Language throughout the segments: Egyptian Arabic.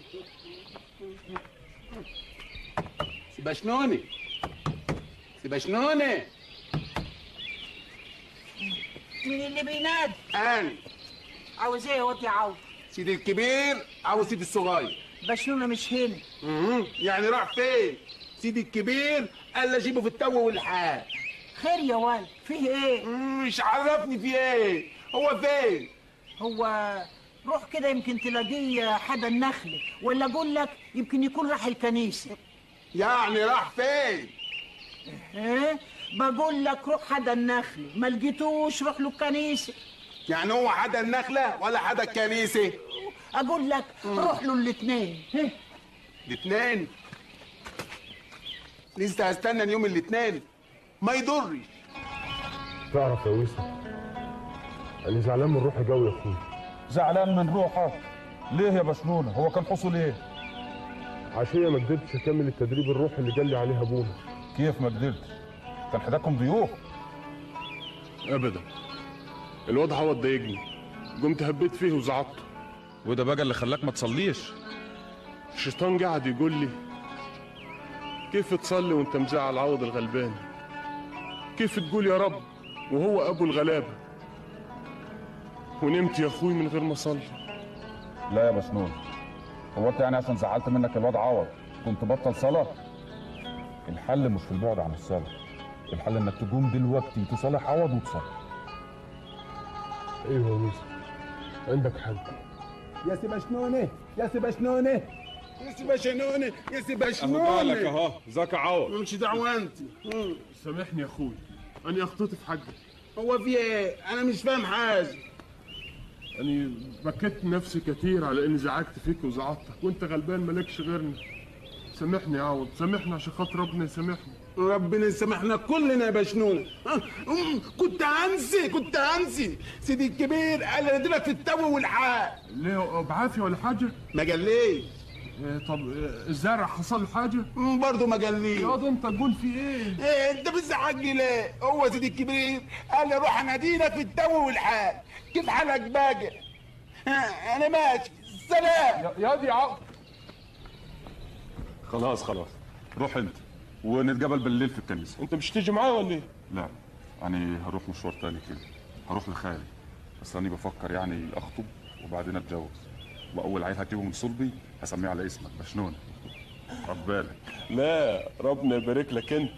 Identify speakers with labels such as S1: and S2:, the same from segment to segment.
S1: سيباشنوني سيباشنوني
S2: مين اللي بينادي
S1: انا
S2: عاوز ايه يا واد يا عوض
S1: سيدي الكبير او سيدي الصغير
S2: بشنونة مش هنا
S1: مهم. يعني راح فين سيدي الكبير قال لي اجيبه في التو والحال
S2: خير يا ولد فيه ايه
S1: مش عرفني في ايه هو فين
S2: هو روح كده يمكن تلاقيه حدا النخل ولا اقول لك يمكن يكون راح الكنيسه
S1: يعني راح فين
S2: ايه بقول لك روح حدا النخل ما لقيتوش روح له الكنيسه
S1: يعني هو حدا النخله ولا حدا الكنيسه
S2: اقول لك روح له الاثنين
S1: الاثنين لسه هستنى اليوم الاثنين ما يضرش
S3: تعرف يا ويسا انا زعلان من روحي قوي يا اخوي
S4: زعلان من روحك ليه يا بشنونة هو كان حصل ايه
S3: عشان ما قدرتش اكمل التدريب الروحي اللي قال لي عليه ابونا
S4: كيف ما قدرتش كان حداكم ضيوف
S3: ابدا الواد عوض ضايقني قمت هبيت فيه وزعطته
S4: وده بقى اللي خلاك ما تصليش
S3: الشيطان قعد يقول لي كيف تصلي وانت مزعل عوض الغلبان كيف تقول يا رب وهو ابو الغلابه ونمت يا اخوي من غير ما اصلي
S4: لا يا بشنونة هو انت يعني عشان زعلت منك الواد عوض كنت بطل صلاة الحل مش في البعد عن الصلاة الحل انك تقوم دلوقتي تصالح عوض وتصلي
S3: ايوه يا ويسا عندك حق
S1: يا سيباشنوني يا سيباشنوني يا سيباشنوني يا سيباشنوني
S3: اهو ذاك عوض
S1: مش دعوة انت
S3: سامحني يا اخوي انا اخطيت في حقك
S1: هو في ايه انا مش فاهم حاجه
S3: أنا بكيت نفسي كتير على إني زعجت فيك وزعطتك وأنت غلبان مالكش غيرنا سامحني يا عوض سامحني عشان خاطر ربنا يسامحني
S1: ربنا يسامحنا كلنا يا بشنونة أه، أم، كنت هنسي كنت هنسي سيدي الكبير قال لي اديلك في التو والحال
S3: ليه بعافية ولا حاجة؟
S1: ما قاليش
S3: إيه طب إيه الزرع حصل له حاجة؟
S1: أم، برضه ما قاليش
S3: ياض أنت تقول في إيه؟
S1: ايه انت بتزعجني ليه هو سيدي الكبير قال لي روح اناديلك في التو والحال كيف حالك باقي ها، انا ماشي سلام
S3: يا دي عوض
S4: خلاص خلاص روح انت ونتقابل بالليل في الكنيسة
S3: أنت مش تيجي معايا ولا إيه؟
S4: لا أنا هروح مشوار تاني كده هروح لخالي بس أنا بفكر يعني أخطب وبعدين أتجوز وأول عيل هجيبه من صلبي هسميه على اسمك بشنونة خد بالك
S3: لا ربنا يبارك لك أنت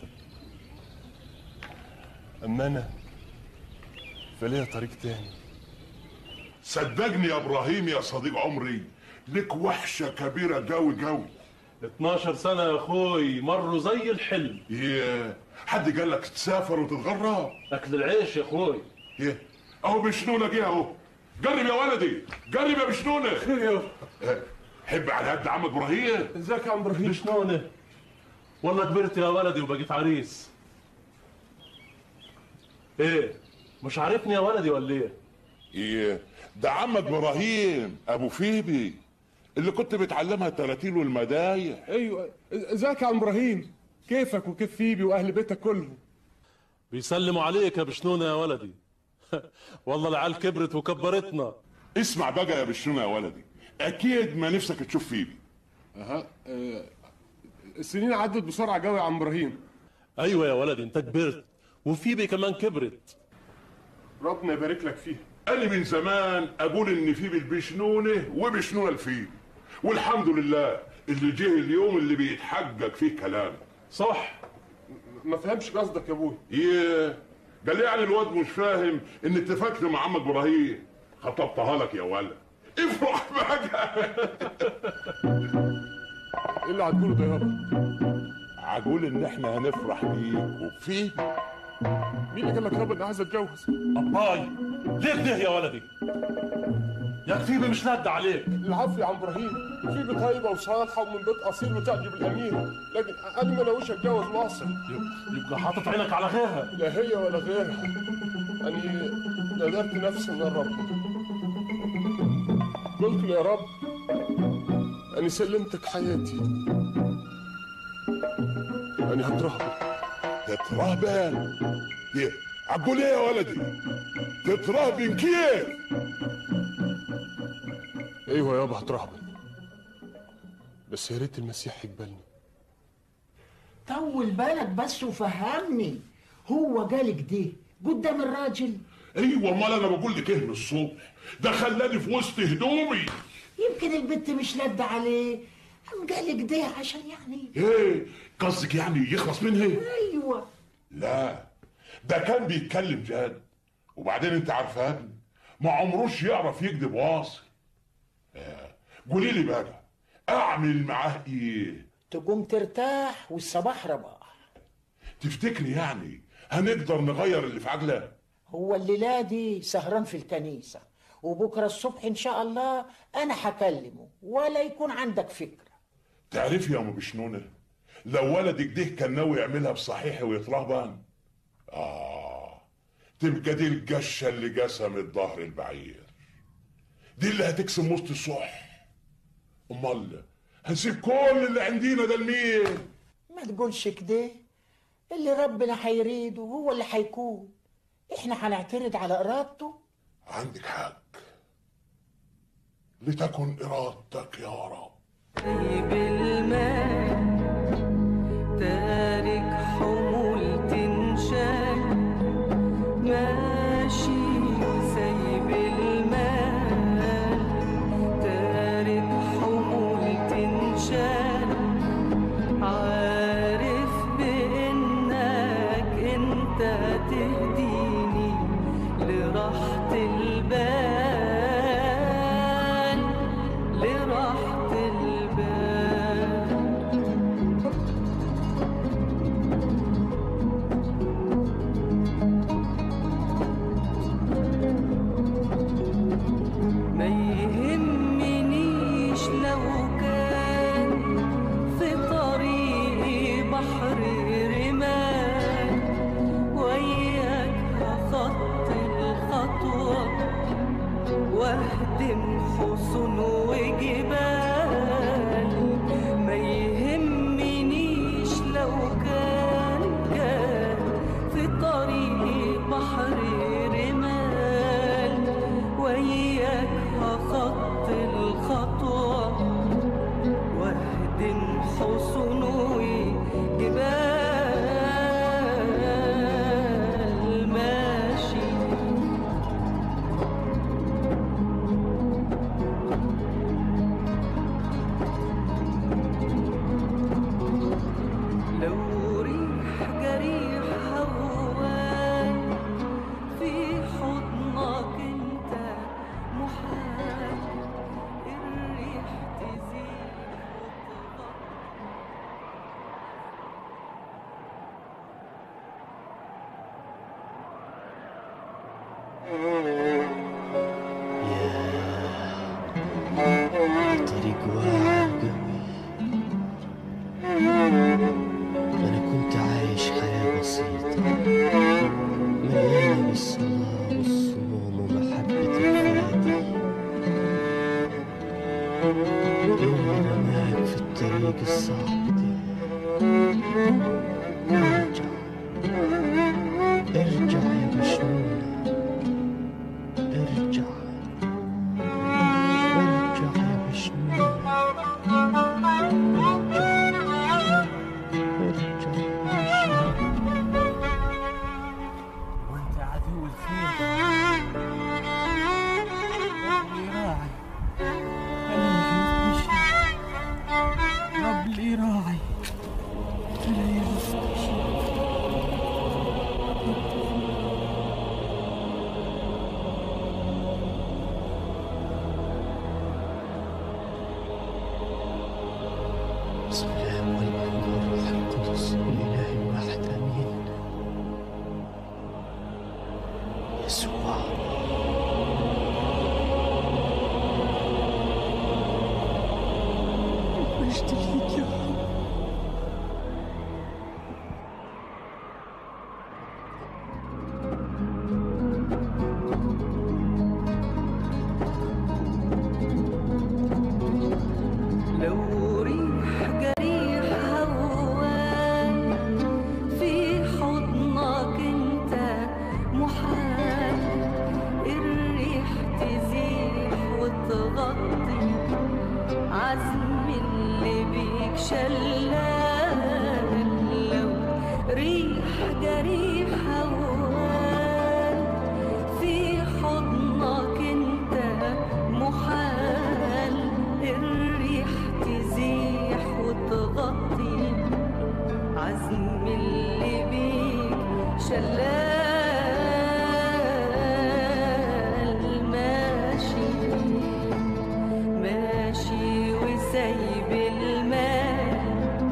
S3: أما أنا فليا طريق تاني
S5: صدقني يا ابراهيم يا صديق عمري لك وحشه كبيره قوي قوي
S6: 12 سنة يا اخوي مروا زي الحلم
S5: ياه حد قال لك تسافر وتتغرب
S6: اكل العيش يا اخوي
S5: ياه اهو بشنونه جه اهو قرب يا ولدي قرب يا بشنونه آه، حب على قد عم ابراهيم
S3: ازيك يا عم ابراهيم
S6: شنونة والله كبرت يا ولدي وبقيت عريس ايه مش عارفني يا ولدي ولا ايه
S5: ايه ده عمك ابراهيم ابو فيبي اللي كنت بتعلمها التراتيل والمدايح
S3: ايوه ازيك يا عم ابراهيم كيفك وكيف فيبي واهل بيتك كلهم
S6: بيسلموا عليك يا بشنونة يا ولدي والله العيال كبرت وكبرتنا
S5: اسمع بقى يا بشنونه يا ولدي اكيد ما نفسك تشوف فيبي
S3: اها آه، السنين عدت بسرعه قوي يا عم ابراهيم
S6: ايوه يا ولدي انت كبرت وفيبي كمان كبرت
S3: ربنا يبارك لك فيها
S5: انا من زمان اقول ان فيبي البشنونه وبشنونه الفيل والحمد لله اللي جه اليوم اللي بيتحقق فيه كلام
S3: صح ما فهمش قصدك يا ابوي
S5: ايه قال لي يعني الواد مش فاهم ان اتفقت مع عمك ابراهيم خطبتها لك يا ولد افرح بقى
S3: ايه اللي هتقوله ده يابا
S5: عقول ان احنا هنفرح بيك وبفيبي
S3: مين اللي قال لك يابا اني عايز اتجوز
S6: أباي ليه كده يا ولدي يا فيبي مش ناد عليك
S3: العفو يا عم ابراهيم في طيبه وصالحه ومن بيت اصيل وتعجب الامير لكن انا ما ناويش اتجوز واصل
S6: يبقى حاطط عينك على غيرها
S3: لا هي ولا غيرها اني نذرت نفسي من الرب قلت له يا رب اني سلمتك حياتي اني هترهبط
S5: تترهبن ايه عقول ايه يا ولدي تترهبن كيف
S3: ايوه يابا هترهبط بس يا ريت المسيح يقبلني
S2: طول بالك بس وفهمني هو جالك ده قدام الراجل
S5: ايوه امال انا بقول لك ايه من الصبح ده خلاني في وسط هدومي
S2: يمكن البنت مش لد عليه قام جالك ده عشان يعني
S5: ايه قصدك يعني يخلص منها
S2: ايوه
S5: لا ده كان بيتكلم جد وبعدين انت عارفان ما عمروش يعرف يكذب واصل آه، قولي لي بقى اعمل معاه ايه
S2: تقوم ترتاح والصباح رباح
S5: تفتكري يعني هنقدر نغير اللي في عقله
S2: هو الليلة دي سهران في الكنيسة وبكرة الصبح إن شاء الله أنا هكلمه ولا يكون عندك فكرة
S5: تعرفي يا ام بشنونه لو ولدك ده كان ناوي يعملها بصحيح ويترهبن اه تبقى دي الجشه اللي قسمت ظهر البعير دي اللي هتقسم وسط الصح امال هنسيب كل اللي عندنا ده لمين
S2: ما تقولش كده اللي ربنا هيريده هو اللي هيكون احنا هنعترض على إرادته
S5: عندك حق لتكن ارادتك يا رب
S7: بالماء تارك حمول تنشال ماشي سايب المال تارك حمول تنشال عارف بإنك انت تهديني لراحة البال لراحة البال ما يهمنيش لو كان في طريقي بحر رمال وياك هخط الخطوة واهدم حصن وجبال ما يهمنيش لو كان كان في طريقي بحر رمال وياك هخط الخطوة واهدم حصن وجبال ماشي لو ريح جريح هوان في حضنك انت محال الريح تزيد وتغطي
S8: الطريق واعر قوي أنا كنت عايش حياة بسيطة مليانة بالصلاة والصوم ومحبة الفادي يوم رماك في الطريق الصعب ده ارجع ارجع يا بشنونة ارجع ارجع يا بشنونة ارجع ارجع يا بشنونة
S2: وانت عدو الخير ربي راعي انا مش رب لي راعي انا يا
S8: بسم الله والابن والروح القدس الاله الواحد امين يسوع مجد ليك يا رب
S7: لو ريح جريح هوان في حضنك انت محال الريح تزيح وتغطي عزم اللي شلال لو ريح جريح هوان في حضنك انت محال الريح تزيح وتغطي عزم اللي بيك شلال ماشي ماشي وسايب المال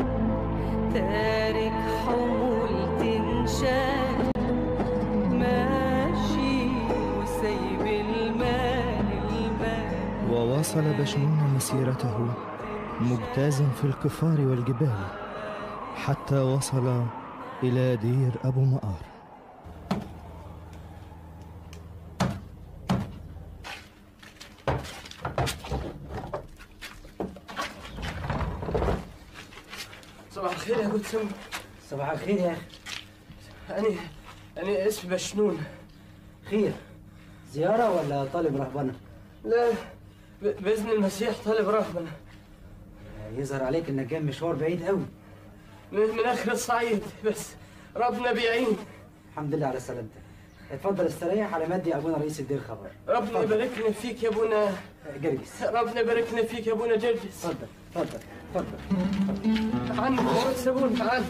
S7: تارك حمول تنشال ماشي وسايب المال المال
S8: وواصل بشنون مسيرته مجتازا في الكفار والجبال حتى وصل إلى دير أبو مقار
S9: صباح الخير يا جود
S2: صباح الخير يا أخي
S9: أنا أنا اسمي بشنون
S2: خير زيارة ولا طالب رهبنة؟
S9: لا ب- بإذن المسيح طالب رهبنة
S2: يظهر عليك إنك جاي مشوار بعيد قوي
S9: من, من آخر الصعيد بس ربنا بيعين
S2: الحمد لله على سلامتك اتفضل استريح على مدي أبونا رئيس الدير خبر
S9: ربنا يباركنا فيك يا أبونا
S2: جرجس
S9: ربنا يباركنا فيك يا أبونا جرجس
S2: اتفضل اتفضل اتفضل
S9: تعال يا سابون تعال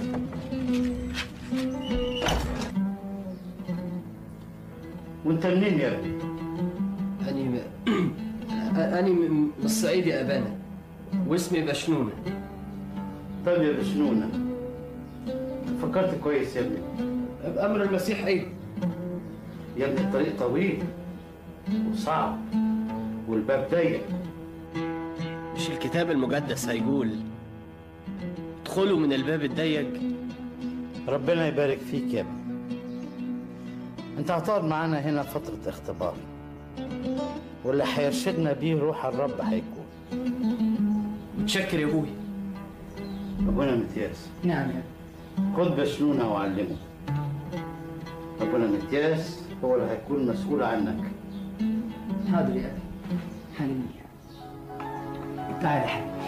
S10: وانت منين يا ابني؟
S9: أنا أنا من الصعيد يا أبانا واسمي بشنونة
S10: طيب يا بشنونة فكرت كويس يا ابني
S9: بأمر المسيح أيضا
S10: يا ابني الطريق طويل وصعب والباب ضيق
S9: مش الكتاب المقدس هيقول ادخلوا من الباب الضيق
S10: ربنا يبارك فيك يا ابني انت هتقعد معانا هنا فترة اختبار واللي هيرشدنا بيه روح الرب هيكون
S9: متشكر يا أبوي
S10: ابونا متياس
S9: نعم يا
S10: خد بشنونة وعلمه ابونا متياس هو اللي هيكون مسؤول عنك
S9: حاضر يا أبي حنين تعال يا حبيبي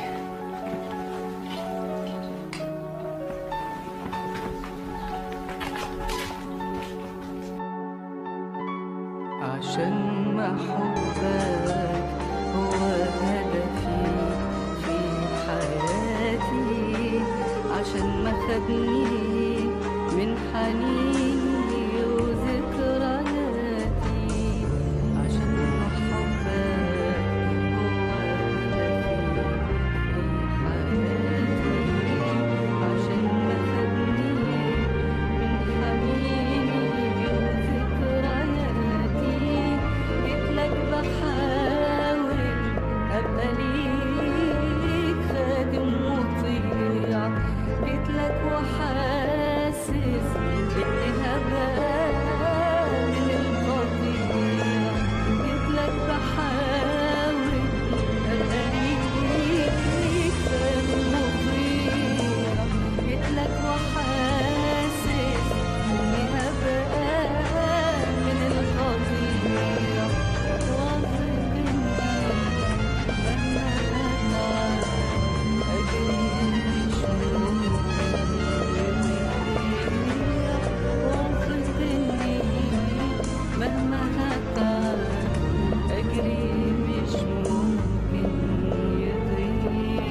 S9: عشان ما حبك هو هدفي في حياتي عشان ما خدني من حنيني وذكرياتي عشان ما حبك هو هدفي في حياتي عشان ما خدني من حنيني وذكرياتي جيتلك بحاول ابقى ليك خادم مطيع جيتلك وحاسس اني هبقى من القطيع جيتلك بحاول ابقى ليك خادم مطيع جيتلك وحاسس اني هبقى من القطيع واثق اني مهما هتعب مهما هتعب أجري مش ممكن يضيع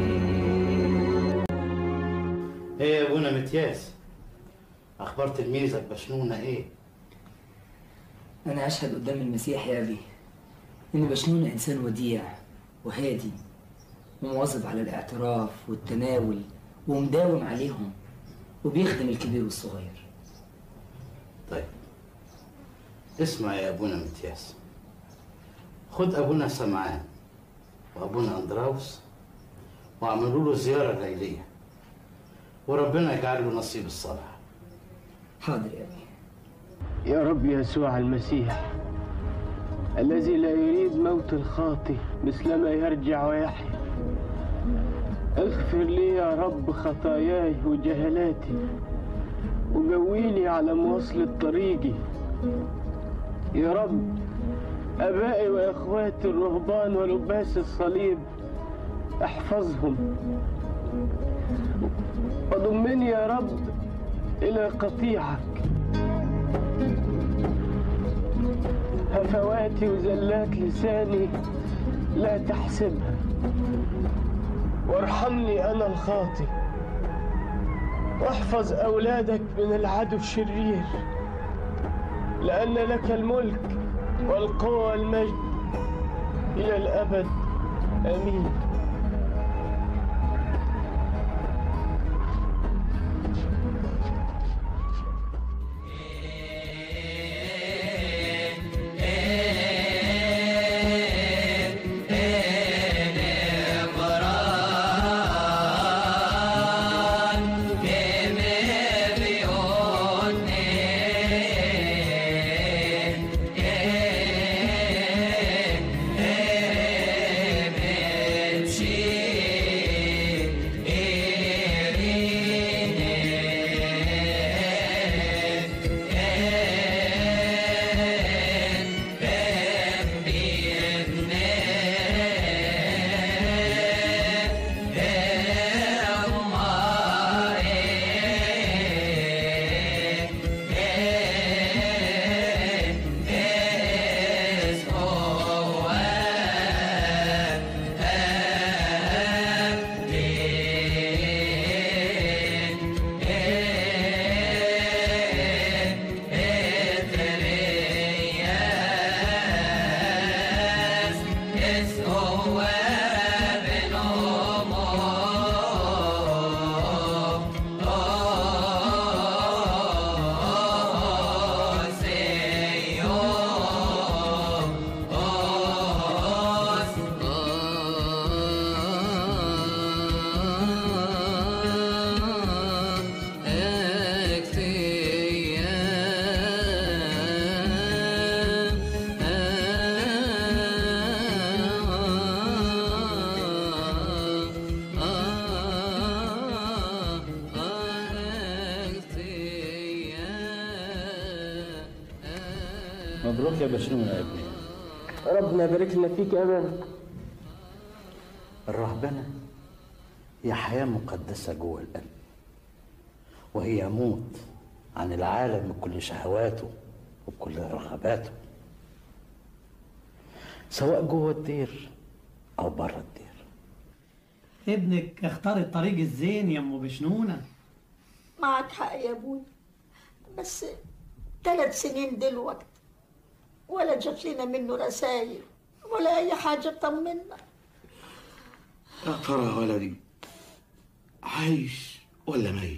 S10: ايه يا ابونا متياس اخبار تلميذك بشنونة ايه
S11: أنا أشهد قدام المسيح يا أبي إن بشنون إنسان وديع وهادي ومواظب على الاعتراف والتناول ومداوم عليهم وبيخدم الكبير والصغير
S10: طيب اسمع يا ابونا متياس خد ابونا سمعان وابونا اندراوس واعملوا له زياره ليليه وربنا يجعل له نصيب الصالح
S11: حاضر يا أبي
S12: يا رب يسوع المسيح الذي لا يريد موت الخاطي مثلما يرجع ويحيا اغفر لي يا رب خطاياي وجهلاتي وقويني على مواصلة طريقي يا رب أبائي وإخواتي الرهبان ولباس الصليب احفظهم وضمني يا رب إلى قطيعك هفواتي وزلات لساني لا تحسبها وارحمني أنا الخاطئ واحفظ أولادك من العدو الشرير لأن لك الملك والقوة والمجد إلى الأبد آمين
S10: مبروك يا بشنون يا ابني
S12: ربنا يبارك لنا فيك يا ابن
S10: الرهبنة هي حياة مقدسة جوه القلب وهي موت عن العالم بكل شهواته وبكل رغباته سواء جوه الدير أو بره الدير
S8: ابنك اختار الطريق الزين يا ام بشنونه
S13: معك حق يا ابوي بس ثلاث سنين دلوقتي ولا جات لنا منه رسايل ولا اي حاجه تطمنا
S14: يا ترى ولدي عايش ولا ميت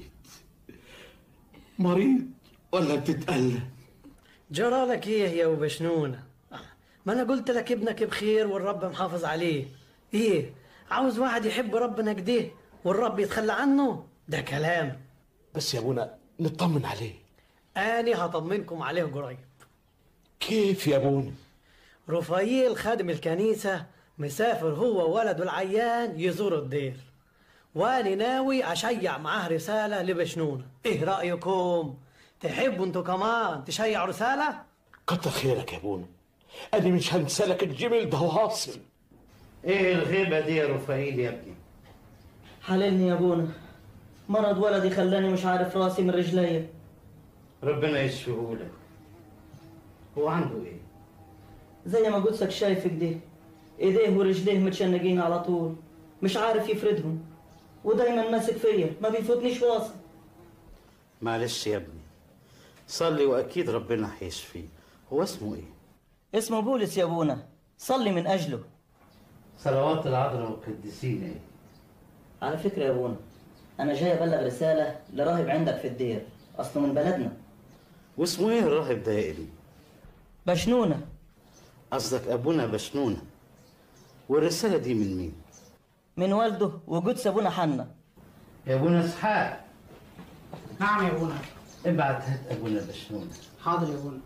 S14: مريض ولا بتتألم
S9: جرى لك ايه يا ابو بشنونه ما انا قلت لك ابنك بخير والرب محافظ عليه ايه عاوز واحد يحب ربنا كده والرب يتخلى عنه ده كلام
S14: بس يا ابونا نطمن عليه
S9: اني هطمنكم عليه قريب
S14: كيف يا ابونا
S9: رفايل خادم الكنيسة مسافر هو وولده العيان يزور الدير واني ناوي اشيع معاه رسالة لبشنونة ايه رأيكم تحبوا انتوا كمان تشيعوا رسالة
S14: كتر خيرك يا ابونا انا مش هنسى لك الجميل ده واصل
S10: ايه الغيبة دي يا رفايل يا ابني
S15: حللني يا ابونا مرض ولدي خلاني مش عارف راسي من رجليا
S10: ربنا يشفيهولك هو عنده ايه
S15: زي ما قدسك شايف كده ايديه ورجليه متشنجين على طول مش عارف يفردهم ودايما ماسك فيا ما بيفوتنيش واصل
S10: معلش يا ابني صلي واكيد ربنا هيشفيه هو اسمه ايه
S15: اسمه بولس يا ابونا صلي من اجله
S10: صلوات العذراء والقديسين ايه
S15: على فكرة يا ابونا انا جاي ابلغ رسالة لراهب عندك في الدير اصله من بلدنا
S10: واسمه ايه الراهب ده يا ابني
S15: بشنونة
S10: قصدك ابونا بشنونة والرسالة دي من مين
S15: من والده وقدس ابونا حنا
S10: يا ابونا اسحاق
S8: نعم يا ابونا
S10: ابعت هات ابونا بشنونة
S8: حاضر يا ابونا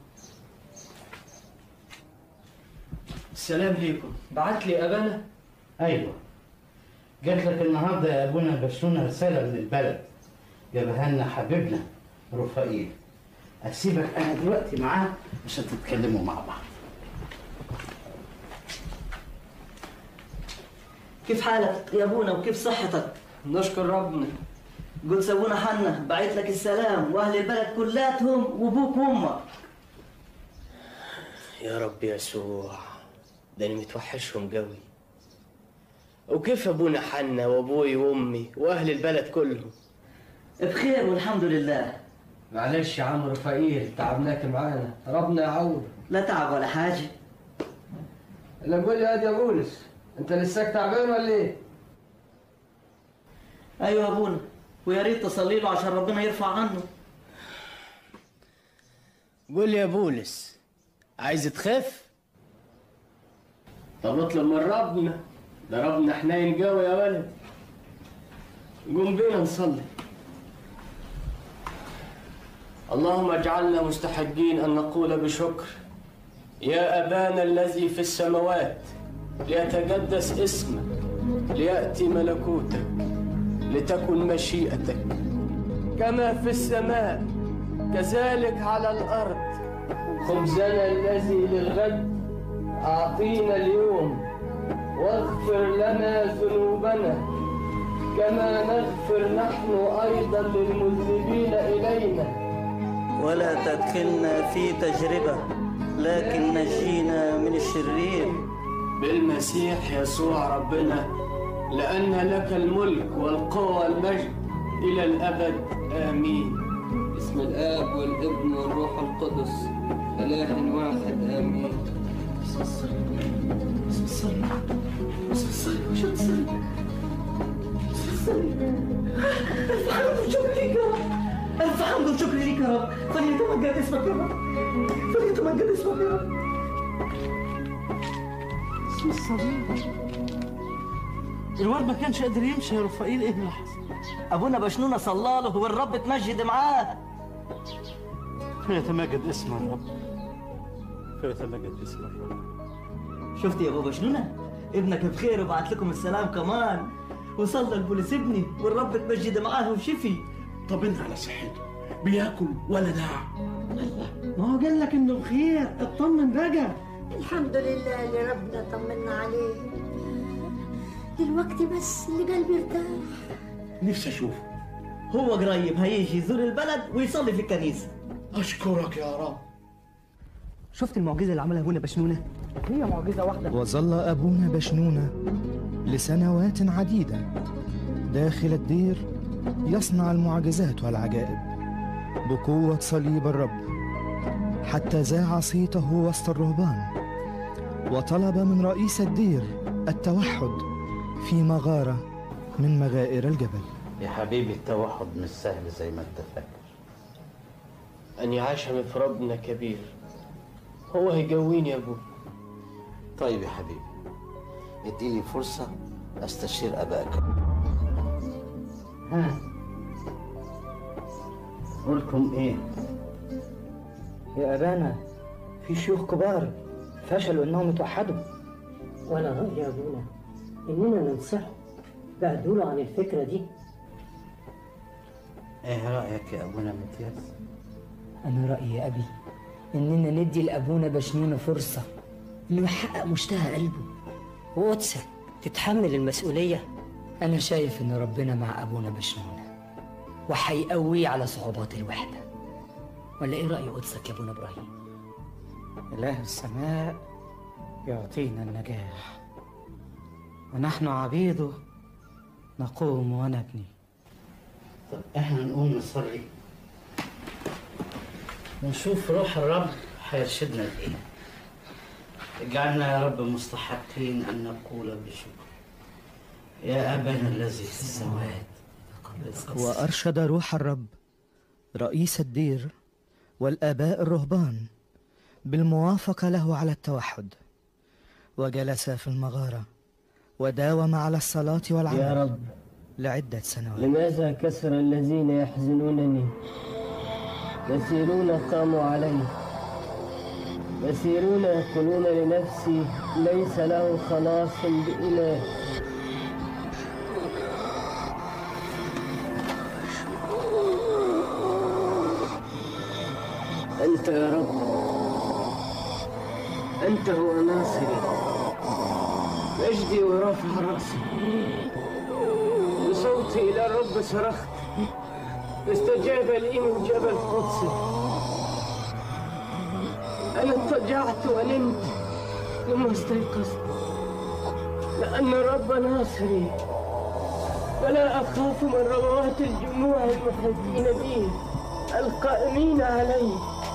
S8: السلام ليكم بعت لي ابانا
S10: ايوه جات لك النهارده يا ابونا بشنونة رسالة من البلد جابها لنا حبيبنا رفائيل اسيبك انا دلوقتي معاه عشان تتكلموا مع بعض
S15: كيف حالك يا ابونا وكيف صحتك نشكر ربنا قلت سوونا حنا بعت لك السلام واهل البلد كلاتهم وابوك وامك
S8: يا رب يسوع ده انا متوحشهم قوي وكيف ابونا حنا وابوي وامي واهل البلد كلهم
S15: بخير والحمد لله
S16: معلش يا عم رفائيل تعبناك معانا ربنا يعوض
S15: لا تعب ولا حاجه
S16: الا قول لي يا يا بولس انت لساك تعبان ولا ايه؟
S15: ايوه يا ابونا ويا ريت تصلي له عشان ربنا يرفع عنه
S8: قول لي يا بولس عايز تخف طب اطلب من ربنا ده ربنا حنين قوي يا ولد قوم بينا نصلي اللهم اجعلنا مستحقين ان نقول بشكر يا ابانا الذي في السماوات ليتقدس اسمك لياتي ملكوتك لتكن مشيئتك كما في السماء كذلك على الارض خبزنا الذي للغد اعطينا اليوم واغفر لنا ذنوبنا كما نغفر نحن ايضا للمذنبين الينا
S15: ولا تدخلنا في تجربه لكن نجينا من الشرير
S8: بالمسيح يسوع ربنا لأن لك الملك والقوة والمجد إلى الأبد آمين
S11: بسم الآب والابن والروح القدس إله واحد آمين بسم الصليب بسم الصليب بسم الصليب مش هتصلي بسم الصليب
S15: الف حمد وشكر ليك يا رب الف حمد وشكر ليك يا رب فليتمجد اسمك يا رب فليتمجد اسمك يا رب
S17: اسم الصليب الواد ما كانش قادر يمشي يا رفائيل ايه اللي حصل؟
S15: ابونا بشنونه صلى له والرب تمجد معاه
S17: فيتمجد اسم الرب فيتمجد اسم الرب
S15: شفت يا ابو بشنونه ابنك بخير وبعت لكم السلام كمان وصلى البوليس ابني والرب تمجد معاه وشفي
S14: طمنا على صحته بياكل ولا داع
S17: ما هو قال لك انه بخير اطمن بقى
S13: الحمد لله اللي ربنا طمنا عليه دلوقتي بس اللي قلبي ارتاح
S14: نفسي اشوفه
S15: هو قريب هيجي يزور البلد ويصلي في الكنيسه
S14: اشكرك يا رب
S18: شفت المعجزه اللي عملها ابونا بشنونه هي معجزه واحده
S19: وظل أبونا بشنونة لسنوات عديدة داخل الدير يصنع المعجزات والعجائب بقوة صليب الرب حتى ذاع صيته وسط الرهبان وطلب من رئيس الدير التوحد في مغارة من مغائر الجبل
S10: يا حبيبي التوحد مش سهل زي ما انت فاكر
S8: أني عاشم في ربنا كبير هو هيجويني يا أبو
S10: طيب يا حبيبي اديني فرصة استشير اباك ها قولكم ايه
S11: يا أبانا في شيوخ كبار فشلوا إنهم يتوحدوا
S20: وأنا رأيي يا أبونا إننا ننصحه بعدوله عن الفكرة دي
S10: ايه رأيك يا ابونا متياس
S11: أنا رأيي يا أبي إننا ندي لأبونا بشنونة فرصة إنه يحقق مشتهى قلبه
S20: وقدسة تتحمل المسؤولية
S11: أنا شايف إن ربنا مع أبونا بشنونة وهيقويه على صعوبات الوحدة ولا إيه رأي قدسك يا أبونا إبراهيم؟ إله السماء يعطينا النجاح ونحن عبيده نقوم ونبني
S10: طب احنا نقوم نصلي ونشوف روح الرب هيرشدنا لايه اجعلنا يا رب مستحقين ان نقول بشكر يا ابانا الذي في السماوات
S19: وأرشد روح الرب رئيس الدير والآباء الرهبان بالموافقة له على التوحد وجلس في المغارة وداوم على الصلاة والعمل
S20: يا رب
S19: لعدة سنوات
S20: لماذا كسر الذين يحزنونني كثيرون قاموا علي كثيرون يقولون لنفسي ليس له خلاص بإله أنت يا رب أنت هو ناصري مجدي ورفع رأسي
S12: صوتي إلى الرب صرخت استجاب لي من جبل قدسي أنا اضطجعت ونمت ثم استيقظت لأن الرب ناصري ولا أخاف من رغوات الجموع المحيطين بي القائمين علي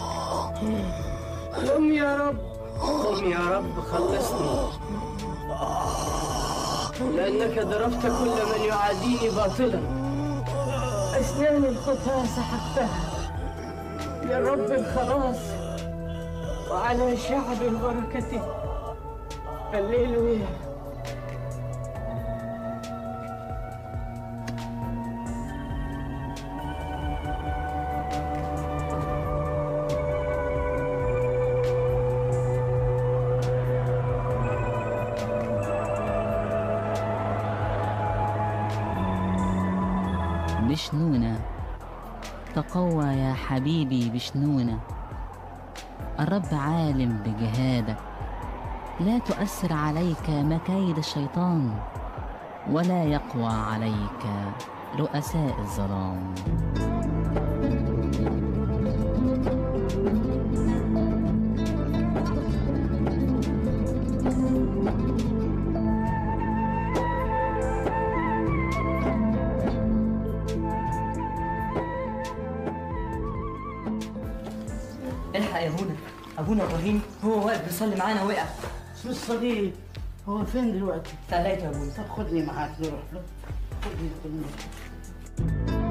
S12: قم يا رب قم يا رب خلصني لأنك ضربت كل من يعاديني باطلا أسنان الخطاة سحقتها لرب الخلاص وعلى شعب البركة هللويا
S21: بشنونة تقوى يا حبيبي بشنونة الرب عالم بجهادك لا تؤثر عليك مكايد الشيطان ولا يقوى عليك رؤساء الظلام
S15: الحق يا ابونا ابونا ابراهيم هو واقف بيصلي معانا وقع
S10: شو الصديق هو فين دلوقتي؟
S15: فلقيته يا ابونا
S10: طب خدني معاك نروح له خدني خدني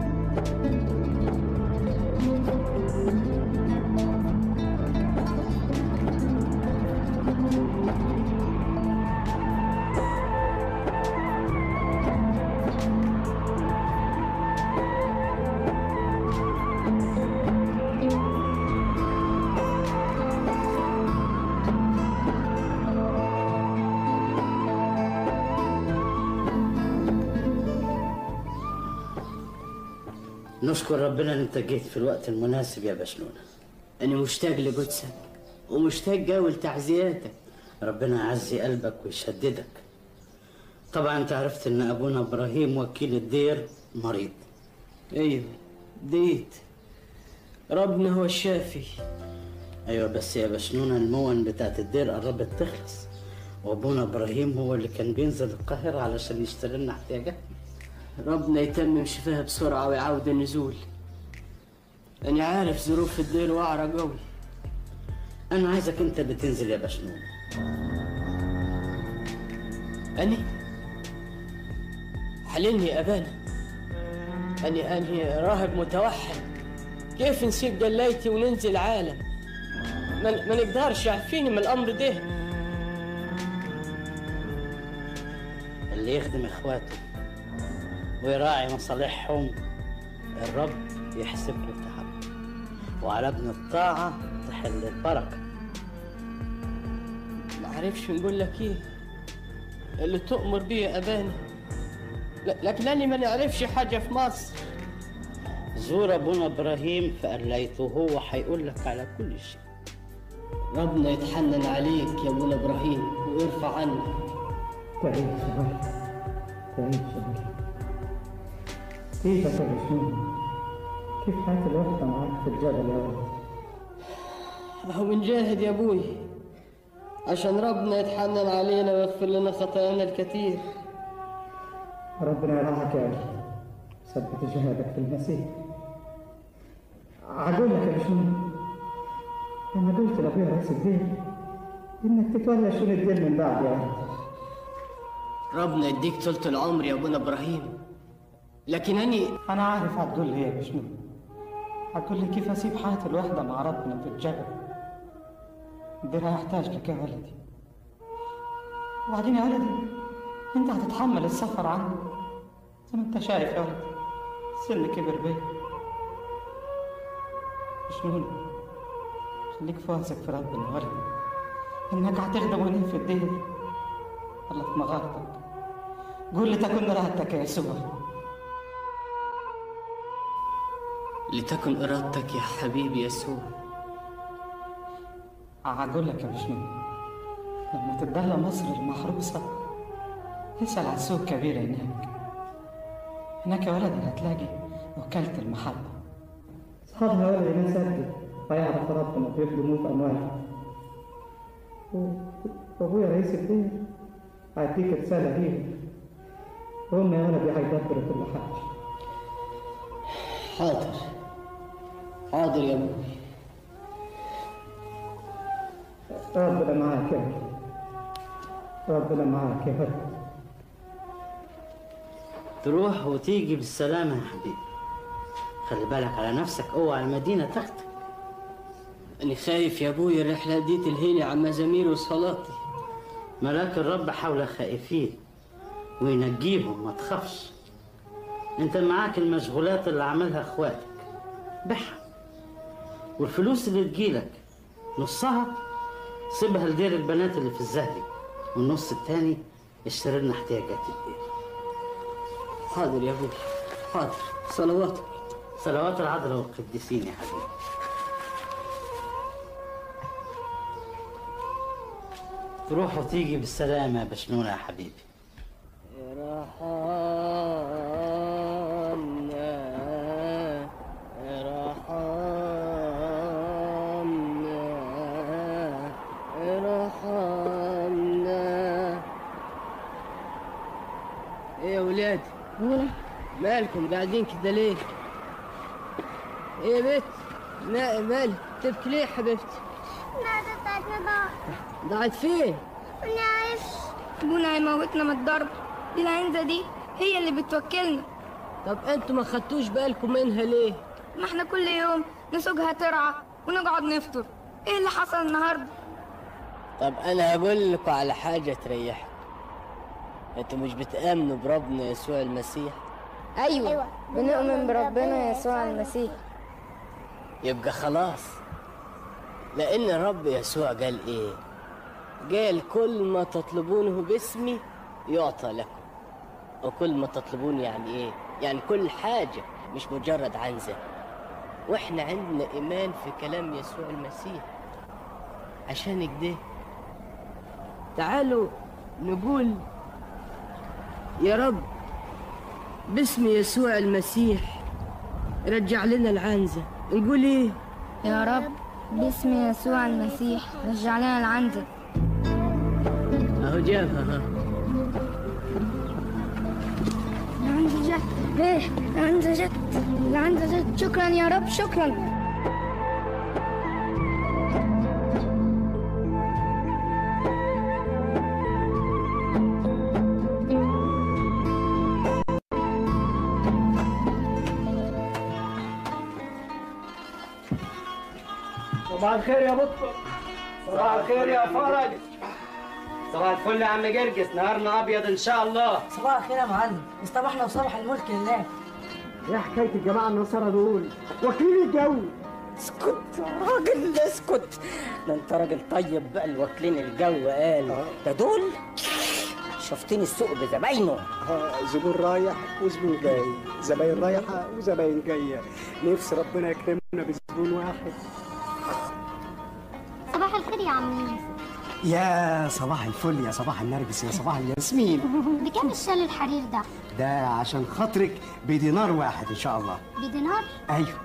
S10: نشكر ربنا ان انت جيت في الوقت المناسب يا بشنونة
S12: أنا مشتاق لقدسك ومشتاق قوي لتعزياتك
S10: ربنا يعزي قلبك ويشددك طبعا انت عرفت ان ابونا ابراهيم وكيل الدير مريض
S12: ايوه ديت ربنا هو الشافي
S10: ايوه بس يا بشنونة المون بتاعت الدير قربت تخلص وابونا ابراهيم هو اللي كان بينزل القاهرة علشان يشتري لنا احتياجات
S12: ربنا يتمم شفاها بسرعة ويعود النزول أنا عارف ظروف الدير وعرة قوي
S10: انا عايزك انت اللي تنزل يا بشنونة
S12: أني حللني يا أبانا أني أني راهب متوحد كيف نسيب دلايتي وننزل عالم ما, ما نقدرش يعفيني من الأمر ده
S10: اللي يخدم اخواته ويراعي مصالحهم الرب يحسب له التحب وعلى ابن الطاعة تحل البركة
S12: ما عارفش نقول لك ايه اللي تؤمر بيه يا أبانا ل- لكن أنا ما نعرفش حاجة في مصر
S10: زور ابونا ابراهيم فقليته هو هيقول لك على كل شيء
S12: ربنا يتحنن عليك يا ابونا إبراهيم ويرفع عنك
S20: كويس يا ولد كويس يا ولد كيفك يا بشنون كيف حياة الوحدة معاك في الجبل يا ولد
S12: هو بنجاهد يا ابوي عشان ربنا يتحنن علينا ويغفر لنا خطايانا الكثير
S20: ربنا يرعاك يا ولد ثبت جهادك في المسيح عقول لك يا بشنون لما قلت لابويا رئيس الدين انك تتولى شؤون الدين من بعد يا ولد
S12: ربنا يديك طولة العمر يا ابونا ابراهيم لكن اني
S20: انا عارف هتقول لي ايه يا بشنون هتقول لي كيف اسيب حياة الوحدة مع ربنا في الجبل الدير هيحتاج لك يا ولدي وبعدين يا ولدي انت هتتحمل السفر عني زي ما انت شايف يا ولدي سن كبر بيا بشنون خليك فاسق في ربنا يا ولدي انك هتخدم هنا في الدير ولا في مغارتك قول لتكن راحتك يا يسوع
S12: لتكن ارادتك يا حبيبي يسوع
S20: هقول لك يا بشنون لما تتدلى مصر المحروسة اسأل على السوق الكبير هناك هناك يا ولدي هتلاقي وكالة المحبة
S1: أصحابها يا ولدي ما صدق ويعرف ربنا ويخدموه في أموالها و- وأبويا رئيس الدين هيديك رسالة ليهم وهم يا ولدي هيدبروا كل حاجة
S8: حاضر حاضر يا ابوي
S1: ربنا معاك يا ولدي ربنا معاك يا ولدي
S10: تروح وتيجي بالسلامة يا حبيبي خلي بالك على نفسك اوعى المدينة تاخدك
S8: أنا خايف يا ابوي الرحلة دي تلهيني عن مزامير وصلاتي
S10: ملاك الرب حول خائفين وينجيهم ما تخافش انت معاك المشغولات اللي عملها اخواتك بيعها والفلوس اللي تجيلك نصها سيبها لدير البنات اللي في الزهري والنص التاني اشتري لنا احتياجات البيت
S8: حاضر يا ابوي حاضر صلوات
S10: صلوات العذراء والقديسين يا حبيبي تروح وتيجي بالسلامة يا بشنونة يا حبيبي
S8: ارحمنا ارحمنا ارحمنا ايه يا ولاد مالكم قاعدين كده ليه ايه يا بنت ما مالك تبكي ليه يا حبيبتي
S22: النهارده بتاعتنا ضاعت
S8: ضاعت فين
S22: ماني عارف ابونا هيموتنا من الضرب دي العنزة دي هي اللي بتوكلنا
S8: طب انتوا ما خدتوش بالكم منها ليه
S22: ما احنا كل يوم نسوقها ترعى ونقعد نفطر ايه اللي حصل النهارده
S8: طب انا هقول لكم على حاجه تريحكم انتوا مش بتامنوا بربنا يسوع المسيح
S22: ايوه, أيوة. بنؤمن بربنا يسوع المسيح
S8: يبقى خلاص لان الرب يسوع قال ايه قال كل ما تطلبونه باسمي يعطى لكم وكل ما تطلبون يعني ايه يعني كل حاجه مش مجرد عنزه واحنا عندنا ايمان في كلام يسوع المسيح عشان كده تعالوا نقول يا رب باسم يسوع المسيح رجع لنا العنزه نقول ايه
S22: يا رب باسم يسوع المسيح رجع لنا العنزة
S8: اهو جابها ها
S22: العنزة جت ايه العنزة جت العنزة جت شكرا يا رب شكرا
S16: صباح الخير يا بطل صباح الخير يا فرج صباح الفل يا عم جرجس نهارنا ابيض ان شاء الله
S9: صباح الخير يا معلم اصطبحنا وصباح الملك لله
S16: ايه حكايه الجماعه النصارى دول واكلين الجو
S23: اسكت يا راجل اسكت ده انت راجل طيب بقى اللي واكلين الجو قال ده دول شفتني السوق بزباينه
S16: زبون رايح وزبون جاي زباين رايحه وزباين جايه نفسي ربنا يكرمنا بزبون واحد
S22: صباح الخير يا عم يوسف
S16: يا صباح الفل يا صباح النرجس يا صباح الياسمين
S22: بكام الشال الحرير ده
S16: ده عشان خاطرك بدينار واحد ان شاء الله
S22: بدينار
S16: ايوه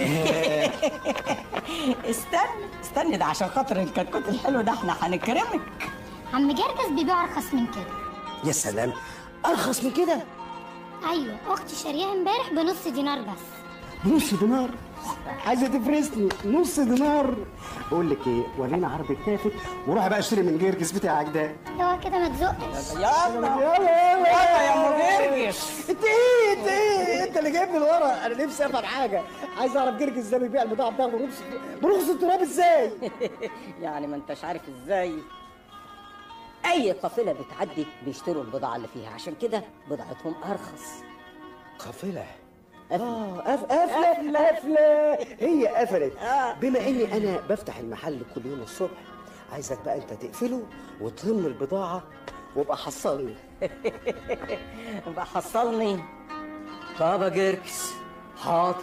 S23: استنى استنى ده عشان خاطر الكتكوت الحلو ده احنا هنكرمك
S22: عم جرجس بيبيع ارخص من كده
S16: يا سلام ارخص من كده
S22: ايوه اختي شاريها امبارح بنص دينار بس
S16: نص دينار عايزه تفرسني نص دينار بقول لك ايه ورينا عربي كتافك وروح بقى اشتري من جرجس بتاعك ده
S22: اوعى كده ما تزقش
S23: يلا
S16: يلا
S23: يلا يا ام جرجس
S16: انت ايه انت ايه انت اللي جايبني لورا انا نفسي افهم حاجه عايز اعرف جرجس ده بيبيع البضاعه بتاعته برخص برخص التراب ازاي
S23: يعني ما انتش عارف ازاي اي قافله بتعدي بيشتروا البضاعه اللي فيها عشان كده بضاعتهم ارخص
S16: قافله اه قف- قفله قفله هي قفلت بما اني انا بفتح المحل كل يوم الصبح عايزك بقى انت تقفله وتهم البضاعه وابقى حصلني
S23: بقى حصلني بابا جركس حاضر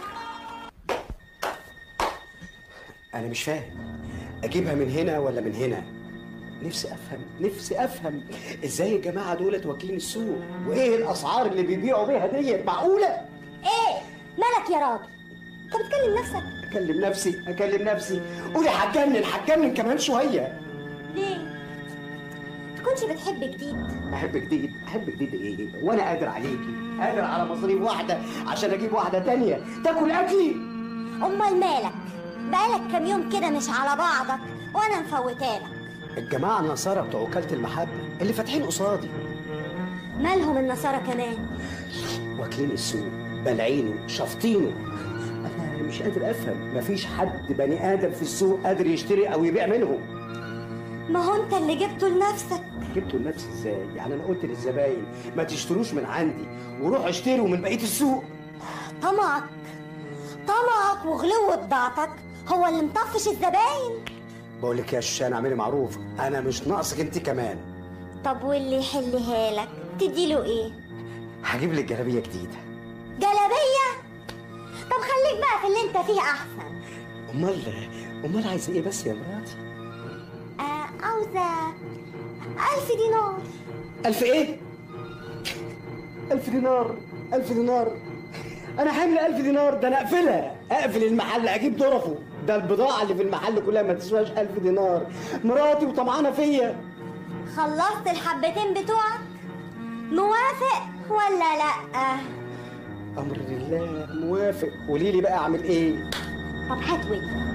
S16: انا مش فاهم اجيبها من هنا ولا من هنا نفسي افهم نفسي افهم ازاي الجماعه دولت واكلين السوق وايه الاسعار اللي بيبيعوا بيها ديت معقوله
S3: ايه مالك يا راجل انت بتكلم نفسك
S16: اكلم نفسي اكلم نفسي قولي هتجنن هتجنن كمان شويه
S3: ليه تكونش بتحب جديد
S16: احب جديد احب جديد ايه وانا قادر عليكي قادر على مصاريف واحده عشان اجيب واحده تانية تاكل اكلي
S3: امال مالك بقالك كام يوم كده مش على بعضك وانا مفوتالك
S16: الجماعه النصارى بتوع وكاله المحبه اللي فاتحين قصادي
S3: مالهم النصارى كمان
S16: واكلين السوق بلعينه شافطينه انا مش قادر افهم مفيش حد بني ادم في السوق قادر يشتري او يبيع منهم
S3: ما هو انت اللي جبته لنفسك
S16: جبته لنفسي ازاي يعني انا قلت للزباين ما تشتروش من عندي وروحوا اشتروا من بقيه السوق
S3: طمعك طمعك وغلو بضاعتك هو اللي مطفش الزباين
S16: بقول لك يا شوشان اعملي معروف انا مش ناقصك انت كمان
S3: طب واللي يحلها لك تديله ايه
S16: هجيب لك جلابيه جديده
S3: جلابيه طب خليك بقى في اللي انت فيه احسن
S16: امال امال عايزه ايه بس يا مراتي
S3: آه عاوزه ألف دينار
S16: ألف إيه؟ ألف دينار ألف دينار أنا حامل ألف دينار ده أنا أقفلها أقفل المحل أجيب ظرفه ده البضاعة اللي في المحل كلها ما تسواش ألف دينار مراتي وطمعانة فيا
S3: خلصت الحبتين بتوعك موافق ولا لأ
S16: أمر لله موافق قولي لي بقى أعمل إيه؟
S3: طب هات ودني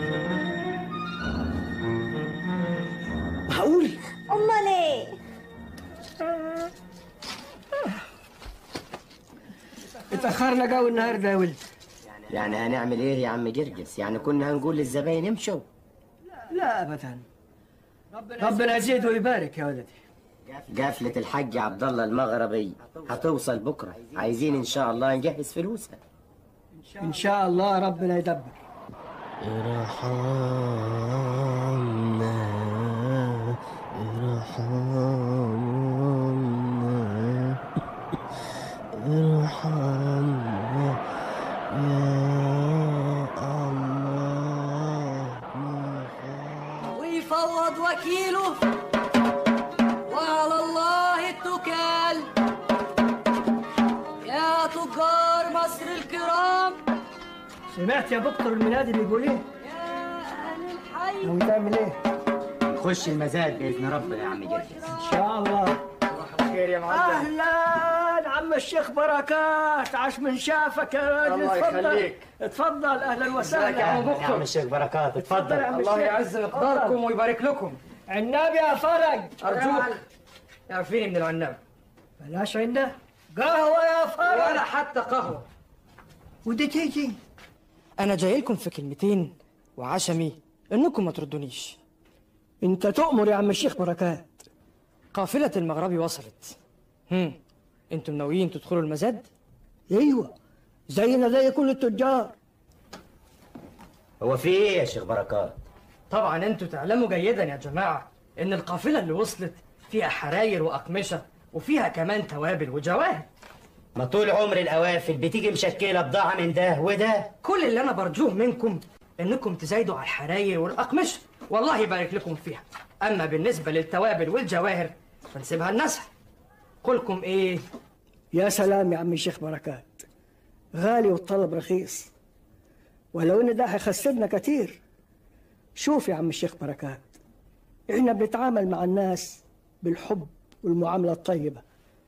S16: معقول؟
S3: أمال إيه
S18: اتأخرنا قوي النهارده يا ولد
S8: يعني هنعمل ايه يا عم جرجس يعني كنا هنقول للزباين امشوا
S18: لا أبدا ربنا يزيد ويبارك يا ولدي
S8: قافلة الحج عبد الله المغربي هتوصل بكرة عايزين ان شاء الله نجهز فلوسها
S18: إن شاء الله ربنا يدبر
S4: ارحمنا ارحمنا ارحمنا يا الله
S12: ويفوض وكيله وعلى الله التكال يا تجار مصر الكرام
S18: سمعت يا دكتور الميلاد اللي بيقول ايه؟ ناوي تعمل ايه؟
S8: خش المزاد بإذن ربنا يا عم جرجس
S18: ان شاء الله
S8: خير يا
S18: اهلا عم الشيخ بركات عاش من شافك يا راجل
S8: الله
S18: اتفضل
S8: يخليك.
S18: اتفضل اهلا وسهلا
S8: ازيك يا عم يا عم الشيخ بركات اتفضل
S18: يا عم
S8: الله
S18: الشيخ.
S8: يعز
S18: اتفضل.
S9: ويبارك لكم
S18: عناب يا فرج
S9: أرجوك اعرفيني من العناب
S18: بلاش عناب قهوة يا فرج
S9: ولا حتى قهوة
S18: ودي تيجي
S9: أنا جاي لكم في كلمتين وعشمي إنكم ما تردونيش
S18: انت تؤمر يا عم الشيخ بركات
S9: قافلة المغربي وصلت هم انتم ناويين تدخلوا المزاد؟
S18: ايوه زينا زي كل التجار
S8: هو في ايه يا شيخ بركات
S9: طبعا انتم تعلموا جيدا يا جماعة إن القافلة اللي وصلت فيها حراير وأقمشة وفيها كمان توابل وجواهر
S8: ما طول عمر القوافل بتيجي مشكلة بضاعة من ده وده
S9: كل اللي أنا برجوه منكم إنكم تزايدوا على الحراير والأقمشة والله يبارك لكم فيها أما بالنسبة للتوابل والجواهر فنسيبها لناسها قولكم إيه؟
S18: يا سلام يا عم الشيخ بركات غالي والطلب رخيص ولو ان ده هيخسرنا كتير شوف يا عم الشيخ بركات احنا بنتعامل مع الناس بالحب والمعاملة الطيبة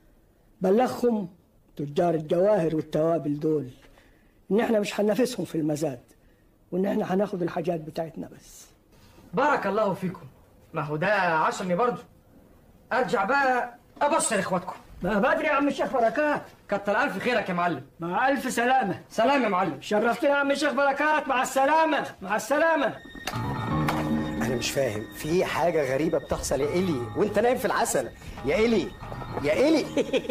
S18: بلغهم تجار الجواهر والتوابل دول ان احنا مش هننافسهم في المزاد وان احنا هناخد الحاجات بتاعتنا بس
S9: بارك الله فيكم ما هو ده عشمي برضه ارجع بقى ابشر اخواتكم
S18: ما بدري يا عم الشيخ بركات
S9: كتر الف خيرك يا معلم
S18: مع الف سلامة
S9: سلام يا معلم
S18: شرفتنا يا عم الشيخ بركات مع السلامة مع السلامة
S16: انا مش فاهم في حاجه غريبه بتحصل يا الي وانت نايم في العسل يا الي يا الي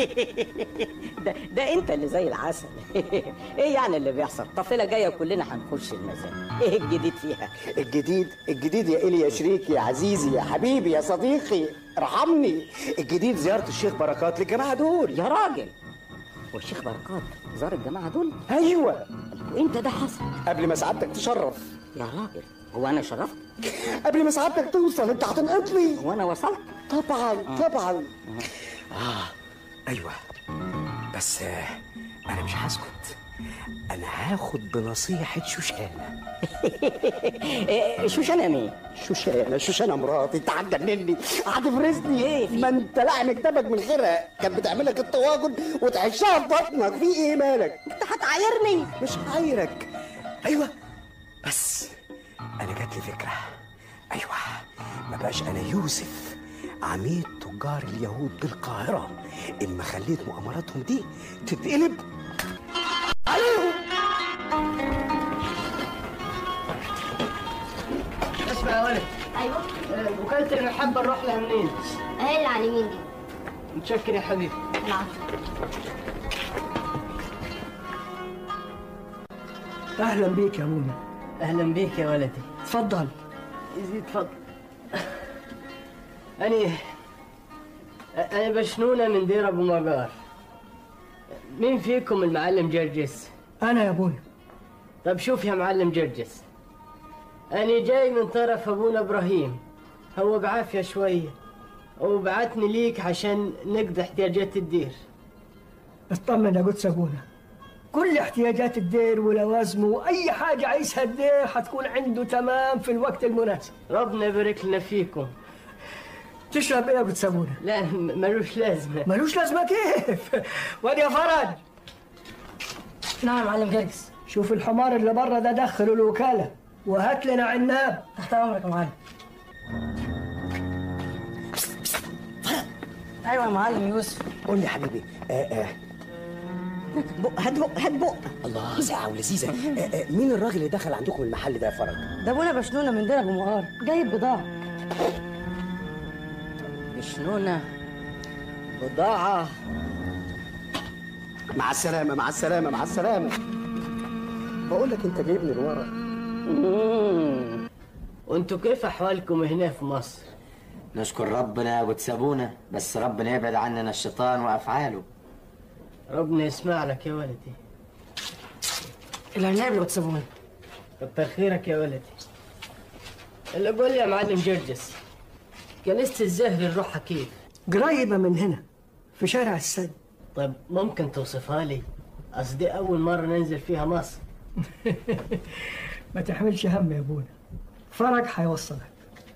S23: ده, ده انت اللي زي العسل ايه يعني اللي بيحصل طفله جايه وكلنا هنخش المزاد ايه الجديد فيها
S16: الجديد الجديد يا الي يا شريكي يا عزيزي يا حبيبي يا صديقي ارحمني الجديد زياره الشيخ بركات للجماعه دول
S23: يا راجل والشيخ بركات زار الجماعه دول
S16: ايوه
S23: وامتى ده حصل
S16: قبل ما سعادتك تشرف
S23: يا راجل هو انا شرفت
S16: قبل ما سعادتك توصل انت هتنقط لي
S23: وانا وصلت
S16: طبعا
S23: آه.
S16: طبعا اه ايوه بس آه، انا مش هسكت انا هاخد بنصيحه شوشانه
S23: شوشانه مين
S16: شوشانه شوشانه مراتي انت هتجنني هتفرسني ايه ما انت لعن كتابك من غيرها كانت بتعمل لك الطواجن وتعيشها في بطنك في ايه مالك
S23: انت هتعايرني
S16: مش هعايرك ايوه بس انا جات لي فكره ايوه ما بقاش انا يوسف عميد تجار اليهود بالقاهره اما خليت مؤامراتهم دي تتقلب عليهم
S8: اسمع يا ولد
S22: ايوه
S8: وكالة المحبة نروح لها منين؟
S22: اهي اللي على اليمين دي
S8: متشكر يا حبيبي
S22: العفو
S18: اهلا بيك يا ابونا
S8: اهلا بيك يا ولدي
S18: اتفضل
S8: يزيد تفضل أنا أنا بشنونة من دير أبو مجار مين فيكم المعلم جرجس؟
S18: أنا يا أبونا
S8: طب شوف يا معلم جرجس أنا جاي من طرف أبونا إبراهيم هو بعافية شوية وبعتني ليك عشان نقضي احتياجات الدير
S18: اطمن يا قدس ابونا كل احتياجات الدير ولوازمه واي حاجه عايزها الدير هتكون عنده تمام في الوقت المناسب
S8: ربنا يبارك لنا فيكم
S18: تشرب ايه يا قدس ابونا
S8: لا م- ملوش لازمة
S18: ملوش لازمه كيف وادي يا فرج
S15: نعم معلم جرجس
S18: شوف الحمار اللي بره ده دخله الوكاله وهات لنا عناب
S15: تحت امرك يا معلم ايوه يا معلم يوسف
S16: قول لي يا حبيبي آه آه.
S23: بق هات بق هات بق
S16: الله ساعة ولذيذة آه آه. مين الراجل اللي دخل عندكم المحل ده يا فرج؟
S15: ده ابونا بشنونه من دير ابو مقار جايب بضاعه
S23: بشنونة بضاعة
S16: مع السلامة مع السلامة مع السلامة بقول لك انت جايبني لورا
S8: وانتوا كيف أحوالكم هنا في مصر؟
S5: نشكر ربنا وتسابونا بس ربنا يبعد عننا الشيطان وافعاله
S8: ربنا يسمع لك يا ولدي
S15: العناب اللي بتسيبونا
S8: كتر خيرك يا ولدي اللي قول لي يا معلم جرجس كنيسة الزهر نروحها كيف؟
S18: قريبه من هنا في شارع السد
S8: طيب ممكن توصفها لي؟ قصدي أول مرة ننزل فيها مصر
S18: ما تحملش هم يا ابونا فرج هيوصلك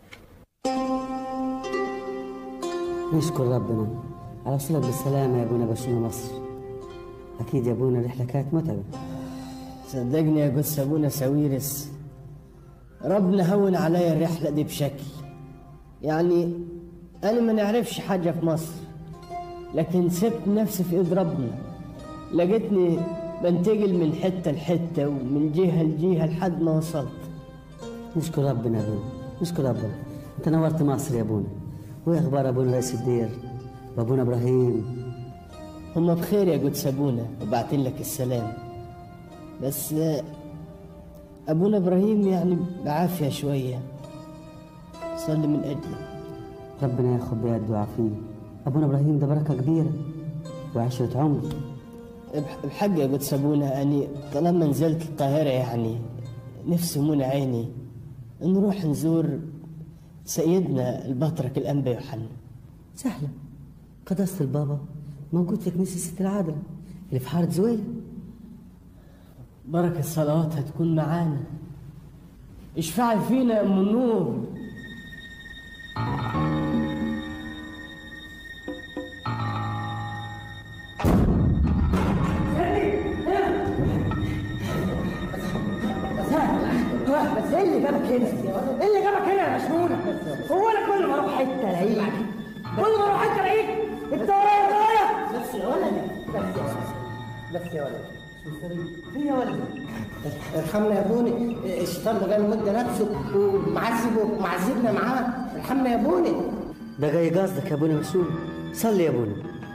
S6: نشكر ربنا على وصلك بالسلامة يا ابونا بشونا مصر أكيد يا ابونا الرحلة كانت متعبة
S8: صدقني يا قدس أبونا ساويرس ربنا هون عليا الرحلة دي بشكل يعني أنا ما نعرفش حاجة في مصر لكن سبت نفسي في إيد ربنا لقيتني بنتقل من حتة لحتة ومن جهة لجهة لحد ما وصلت
S6: نشكر ربنا يا ابونا نشكر ربنا أنت نورت مصر يا ابونا وإيه أخبار أبونا رئيس الدير وأبونا إبراهيم
S8: هم بخير يا قدس أبونا وبعتين لك السلام بس آه، أبونا إبراهيم يعني بعافية شوية صلي من أجله
S6: ربنا ياخد بيده ويعافيه أبونا إبراهيم ده بركة كبيرة وعشرة عمر
S8: بح- بحق يا قدس أبونا أني طالما نزلت القاهرة يعني نفسي منى عيني نروح نزور سيدنا البطرك الأنبا يوحنا
S6: سهلة قداسة البابا موجود في كنيسة ست العذراء اللي في حارة زويلة
S8: بركة صلواتها تكون معانا اشفعي فينا يا أم النور
S18: بس ايه اللي جابك هنا؟ ايه اللي جابك هنا يا مشمونة؟ هو انا كل ما اروح حته الاقيك كل ما اروح حته الاقيك انت ورايا ورايا
S8: بس يا ولدي بس يا ولدي
S18: في يا ولدي
S2: ارحمنا يا بوني الشيطان ده جاي مدة نفسه ومعذب ومعذبنا معاه ارحمنا يا بوني
S6: ده جاي قصدك يا ابونا مسؤول صلي يا ابونا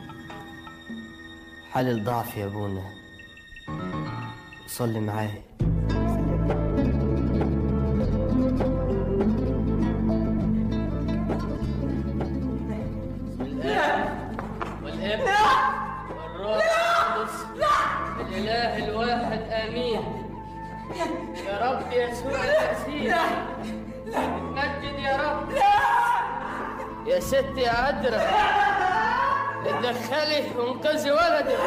S8: حال الضعف يا أبونا صلي معاي
S12: والابن والروح القدس الإله الواحد آمين يا رب يسوع المسيح
S22: لا
S12: لا مجد يا رب لا يا ست يا عذراء اتدخلي وانقذي ولدك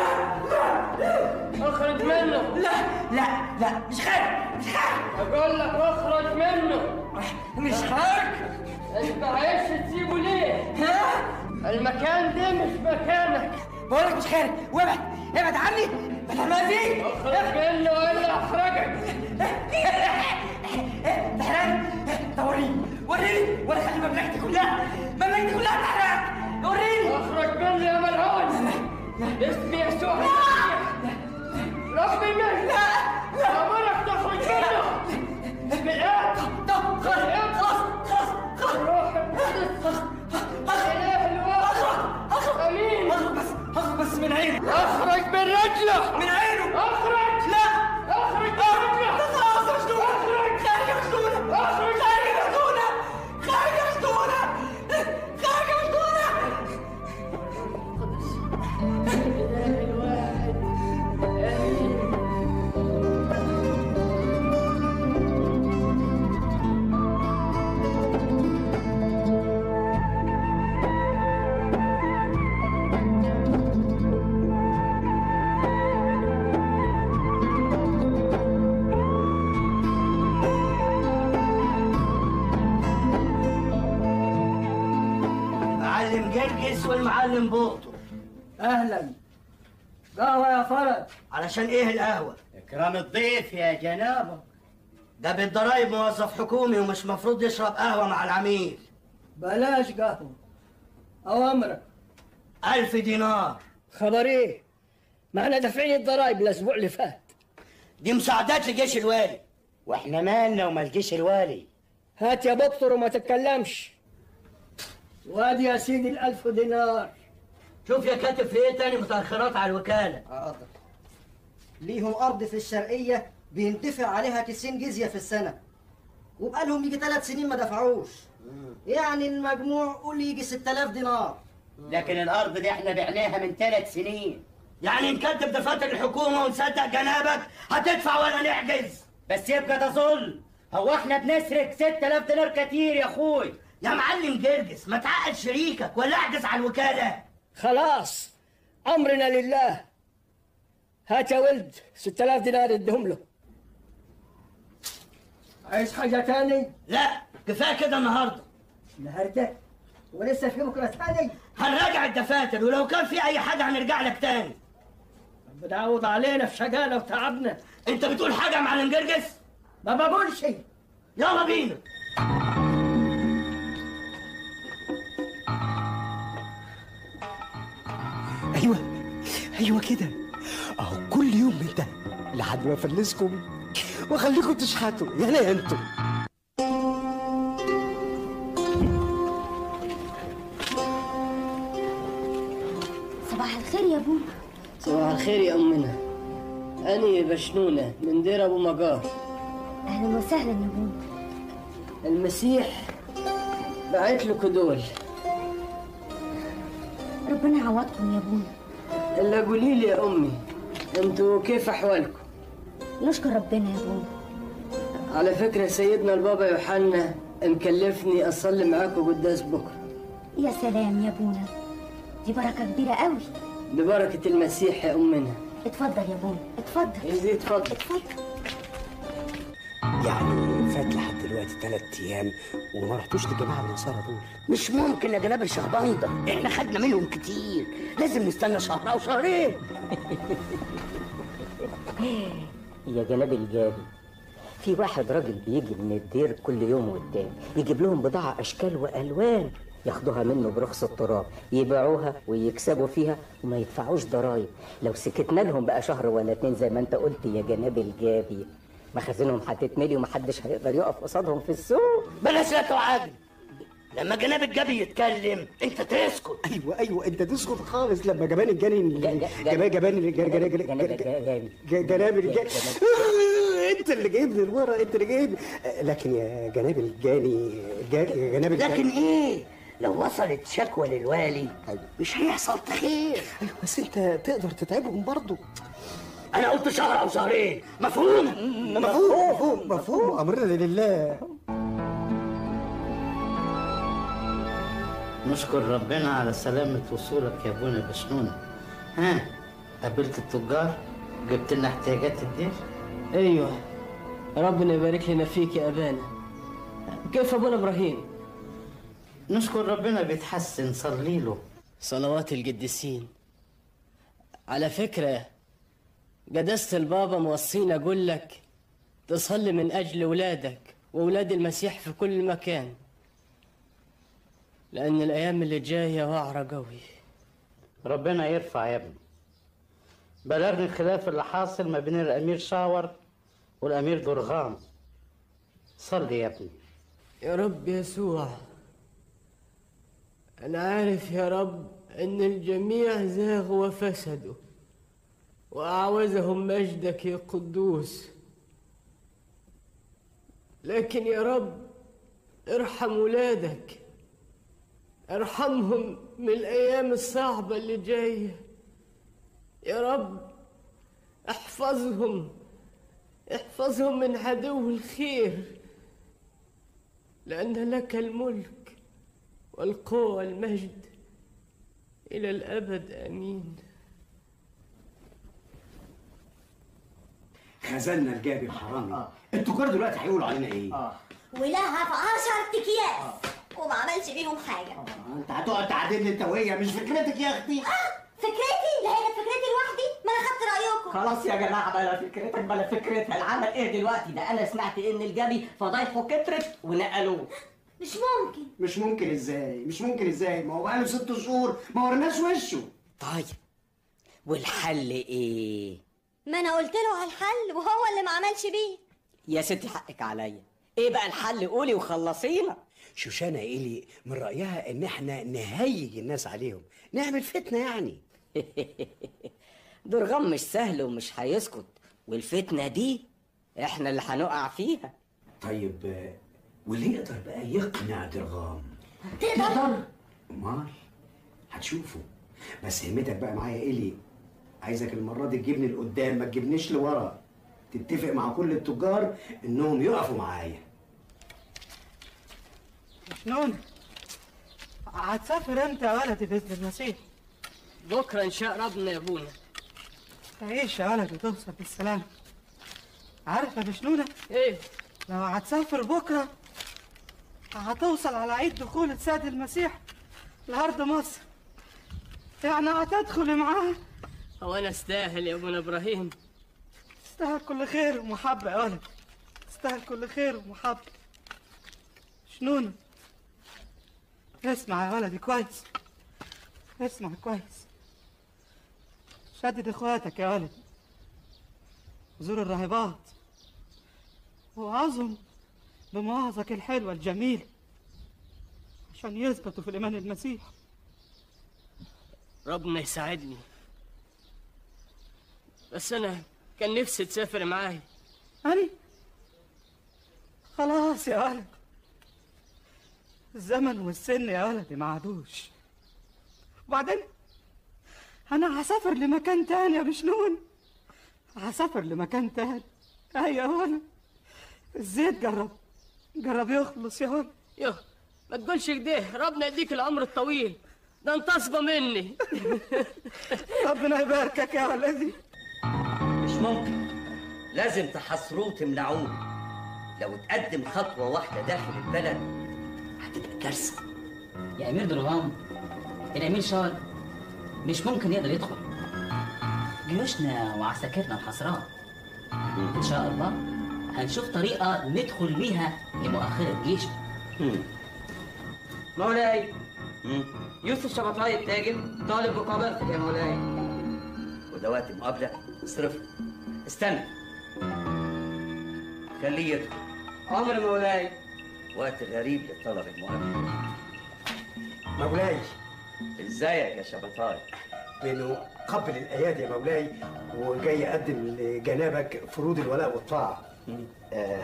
S12: اخرج منه
S22: لا لا لا مش خارج مش خارج
S12: اقول لك اخرج منه
S22: مش خارج
S12: انت عايش تسيبه ليه؟
S22: ها؟
S12: المكان ده مش مكانك
S22: بقولك مش خارج وابعد ابعد عني بدل ما اذيك
S12: اخرج منه والا اخرجك
S22: تحرق طب وريني وريني ولا خلي مملكتي كلها مملكتي كلها تحرق وريني
S12: اخرج مني يا ملعون باسم يسوع المسيح ربي منك
S22: لا لا
S12: امرك تخرج منه بالآن
S22: طب خلاص خلاص خلاص
S12: الروح القدس الاله الواحد امين
S22: اخرج بس اخرج بس من عينه
S12: اخرج من رجله
S22: من عينه
S12: اخرج
S22: لا
S12: اخرج من رجله
S22: خلاص مشدودة
S12: اخرج
S22: خارج مشدودة
S12: اخرج
S22: خارج مشدودة خارج مشدودة خارج مشدودة
S12: الاله الواحد امين
S16: معلم جرجس والمعلم بوطو
S18: اهلا قهوة يا فرج
S16: علشان ايه القهوة؟ اكرام الضيف يا جنابه ده بالضرايب موظف حكومي ومش مفروض يشرب قهوة مع العميل
S18: بلاش قهوة اوامرك
S16: ألف دينار
S18: خبر ايه؟ ما احنا دافعين الضرايب الاسبوع اللي فات
S16: دي مساعدات لجيش الوالي واحنا مالنا ومال جيش الوالي
S18: هات يا بطر وما تتكلمش وادي يا سيدي الألف دينار
S16: شوف يا كاتب في ايه تاني متأخرات على الوكالة
S7: حاضر ليهم أرض في الشرقية بيندفع عليها 90 جزية في السنة وبقالهم يجي ثلاث سنين ما دفعوش يعني المجموع قول يجي 6000 دينار
S16: لكن الأرض دي احنا بعناها من ثلاث سنين يعني نكتب دفاتر الحكومة ونصدق جنابك هتدفع ولا نحجز بس يبقى ده ظلم هو احنا بنسرق 6000 دينار كتير يا اخوي يا معلم جرجس ما تعقد شريكك ولا احجز على الوكالة
S18: خلاص أمرنا لله هات يا ولد 6000 دينار ادهم له عايز حاجة تاني؟
S16: لا كفاية كده النهاردة
S18: النهاردة ولسه في بكرة تاني
S16: هنراجع الدفاتر ولو كان في أي حاجة هنرجع لك تاني
S18: ربنا يعوض علينا في شقانا وتعبنا
S16: أنت بتقول حاجة يا معلم جرجس؟
S18: ما بقولش
S16: يلا بينا
S13: ايوه ايوه كده اهو كل يوم من ده لحد ما افلسكم واخليكم تشحتوا يلا يا انتوا
S3: صباح الخير يا ابونا
S8: صباح الخير يا أمنا أني بشنونة من دير أبو مجار
S3: اهلا وسهلا يا ابونا
S8: المسيح بعت لكم دول
S3: ربنا يعوضكم يا ابونا
S8: إلا قولي لي يا أمي أنتوا كيف أحوالكم؟
S3: نشكر ربنا يا ابونا
S8: على فكرة سيدنا البابا يوحنا مكلفني أصلي معاكم قداس بكرة
S3: يا سلام يا ابونا دي بركة كبيرة قوي
S8: ببركة المسيح يا أمنا
S3: اتفضل يا ابونا اتفضل
S8: إيدي اتفضل
S3: اتفضل
S13: يعني فات لحد دلوقتي ثلاث ايام وما رحتوش للجماعه النصارى دول
S16: مش ممكن يا جناب الشهبندة احنا خدنا منهم كتير لازم نستنى شهر او شهرين
S23: يا جناب الجابي في واحد راجل بيجي من الدير كل يوم والتاني يجيب لهم بضاعة أشكال وألوان ياخدوها منه برخص التراب يبيعوها ويكسبوا فيها وما يدفعوش ضرايب لو سكتنا لهم بقى شهر ولا اتنين زي ما انت قلت يا جناب الجابي مخازنهم هتتملي ومحدش هيقدر يقف قصادهم في السوق
S16: بلاش لا تعاجل لما جناب الجبي يتكلم انت تسكت
S13: ايوه ايوه انت تسكت خالص لما جبان الجاني جبان جبان الجاني جناب الجاني انت اللي جايب من ورا انت اللي جايب لكن يا جناب الجاني جا- يا جناب الجاني
S16: لكن ايه لو وصلت شكوى للوالي مش هيحصل خير
S13: ايوه بس انت تقدر تتعبهم برضه
S16: انا قلت شهر او شهرين مفهوم
S13: مفهوم مفهوم مفهوم امرنا لله
S10: نشكر ربنا على سلامة وصولك يا ابونا بشنونة ها قابلت التجار جبت لنا احتياجات الدير
S12: ايوه ربنا يبارك لنا فيك يا ابانا كيف ابونا ابراهيم
S10: نشكر ربنا بيتحسن صلي له
S12: صلوات القديسين على فكرة قداسة البابا موصينا أقول لك تصلي من أجل ولادك وولاد المسيح في كل مكان لأن الأيام اللي جاية وعرة قوي
S10: ربنا يرفع يا ابني بلغني الخلاف اللي حاصل ما بين الامير شاور والامير درغام صلي يا ابني
S12: يا رب يسوع أنا عارف يا رب إن الجميع زاغوا وفسدوا وأعوزهم مجدك يا قدوس لكن يا رب ارحم ولادك ارحمهم من الأيام الصعبة اللي جاية يا رب احفظهم احفظهم من عدو الخير لأن لك الملك والقوة والمجد إلى الأبد آمين
S16: خزلنا الجابي الحرامي التجار دلوقتي هيقولوا علينا ايه؟
S3: ولها في عشر اكياس وما عملش بيهم حاجة
S16: انت هتقعد تعادل لي انت وهي مش فكرتك يا اختي
S3: فكرتي لا هي كانت فكرتي لوحدي ما انا خدت رأيكم
S15: خلاص يا جماعه بلا فكرتك بلا فكرتها العمل ايه دلوقتي ده انا سمعت ان الجبي فضايحه كترت ونقلوه
S3: مش ممكن
S16: مش ممكن ازاي؟ مش ممكن ازاي؟ ما هو بقاله ست شهور ما ورناش وشه
S23: طيب والحل ايه
S3: ما انا قلت له على الحل وهو اللي ما عملش بيه
S23: يا ستي حقك عليا ايه بقى الحل قولي وخلصينا
S16: شوشانة إلي من رأيها إن إحنا نهيج الناس عليهم نعمل فتنة يعني
S23: درغام مش سهل ومش هيسكت والفتنة دي احنا اللي هنقع فيها
S16: طيب آه، واللي يقدر بقى يقنع درغام
S3: تقدر
S16: امال هتشوفوا بس همتك بقى معايا إلي عايزك المرة دي تجيبني لقدام ما تجيبنيش لورا تتفق مع كل التجار إنهم يقفوا معايا
S20: شنون هتسافر امتى يا ولدي باذن المسيح
S12: بكرة إن شاء ربنا يا أبونا
S20: تعيش يا ولدي وتوصل بالسلامة عارف يا بشنونة
S12: ايه
S20: لو هتسافر بكرة هتوصل على عيد دخول السيد المسيح لأرض مصر يعني هتدخل معاه
S12: هو أنا أستاهل يا أبونا إبراهيم
S20: تستاهل كل خير ومحبة يا ولد تستاهل كل خير ومحبة شنونة اسمع يا ولدي كويس اسمع كويس شدد اخواتك يا ولد زور الراهبات وعظهم بمواعظك الحلوة الجميلة عشان يثبتوا في الإيمان المسيح
S12: ربنا يساعدني بس أنا كان نفسي تسافر معاي
S20: أنا خلاص يا ولد الزمن والسن يا ولدي ما عادوش وبعدين أنا هسافر لمكان تاني يا بشنون هسافر لمكان تاني أيوة يا ولد الزيت جرب جرب يخلص يا ولد
S12: يوه ما تقولش كده ربنا يديك العمر الطويل ده انت اصبى مني
S20: ربنا يباركك يا ولدي
S23: مش ممكن لازم تحصروه وتمنعوه لو تقدم خطوة واحدة داخل البلد هتبقى كارثة
S21: يا امير درغام الامير شال مش ممكن يقدر يدخل جيوشنا وعساكرنا محاصراه ان شاء الله هنشوف طريقه ندخل بيها لمؤخره الجيش
S15: مولاي يوسف شبطاي التاجر طالب مقابلتك يا مولاي
S23: وده وقت مقابلة اصرفه استنى خليه يدخل
S15: عمر مولاي
S23: وقت غريب لطلب المقابلة
S16: مولاي
S23: ازيك يا شبطاي
S16: بنقبل الأيادي يا مولاي وجاي أقدم لجنابك فروض الولاء والطاعة آه